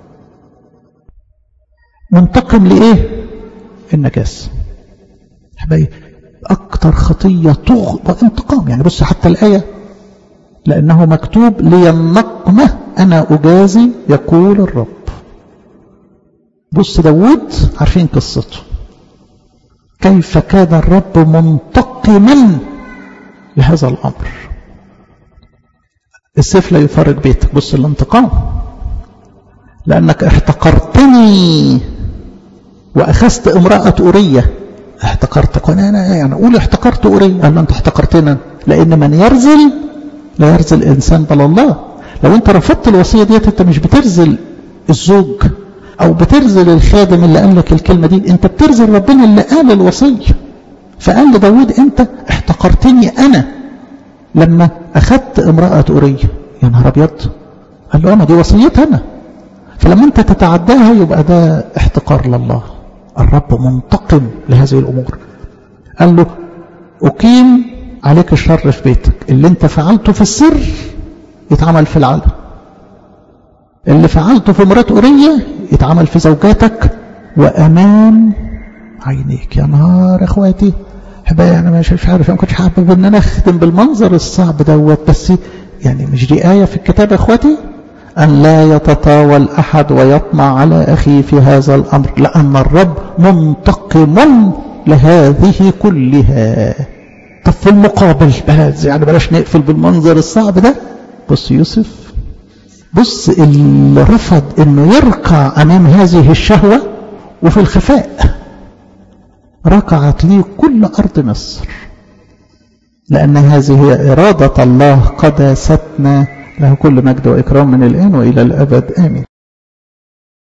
منتقم لإيه النجاس حبايبي أكتر خطية تغضى انتقام يعني بص حتى الآية لأنه مكتوب لي النقمة أنا أجازي يقول الرب بص داود عارفين قصته كيف كان الرب منتقما لهذا الأمر السيف لا يفرق بيتك بص الانتقام لأنك احتقرتني وأخذت امرأة أورية احتقرتك وانا انا يعني اقول احتقرت أورية قال له انت احتقرتنا لأن من يرزل لا يرزل إنسان بل الله لو انت رفضت الوصية ديت انت مش بترزل الزوج او بترزل الخادم اللي قال لك الكلمة دي انت بترزل ربنا اللي قال الوصية فقال لداود انت احتقرتني انا لما اخذت امرأة أورية يا نهار ابيض قال له انا دي وصيتي انا فلما انت تتعداها يبقى ده احتقار لله الرب منتقم لهذه الامور قال له اقيم عليك الشر في بيتك اللي انت فعلته في السر يتعمل في العلن اللي فعلته في مرات أورية يتعمل في زوجاتك وأمام عينيك يا نهار اخواتي حبايبي انا مش عارف انا كنتش حابب ان انا اخدم بالمنظر الصعب دوت بس يعني مش دي آية في الكتاب يا اخواتي أن لا يتطاول أحد ويطمع على أخيه في هذا الأمر لأن الرب منتقم لهذه كلها طب في المقابل بلاش يعني بلاش نقفل بالمنظر الصعب ده بص يوسف بص اللي رفض انه يركع امام هذه الشهوة وفي الخفاء ركعت لي كل ارض مصر لان هذه هي ارادة الله قداستنا له كل مجد واكرام من الان والى الابد امين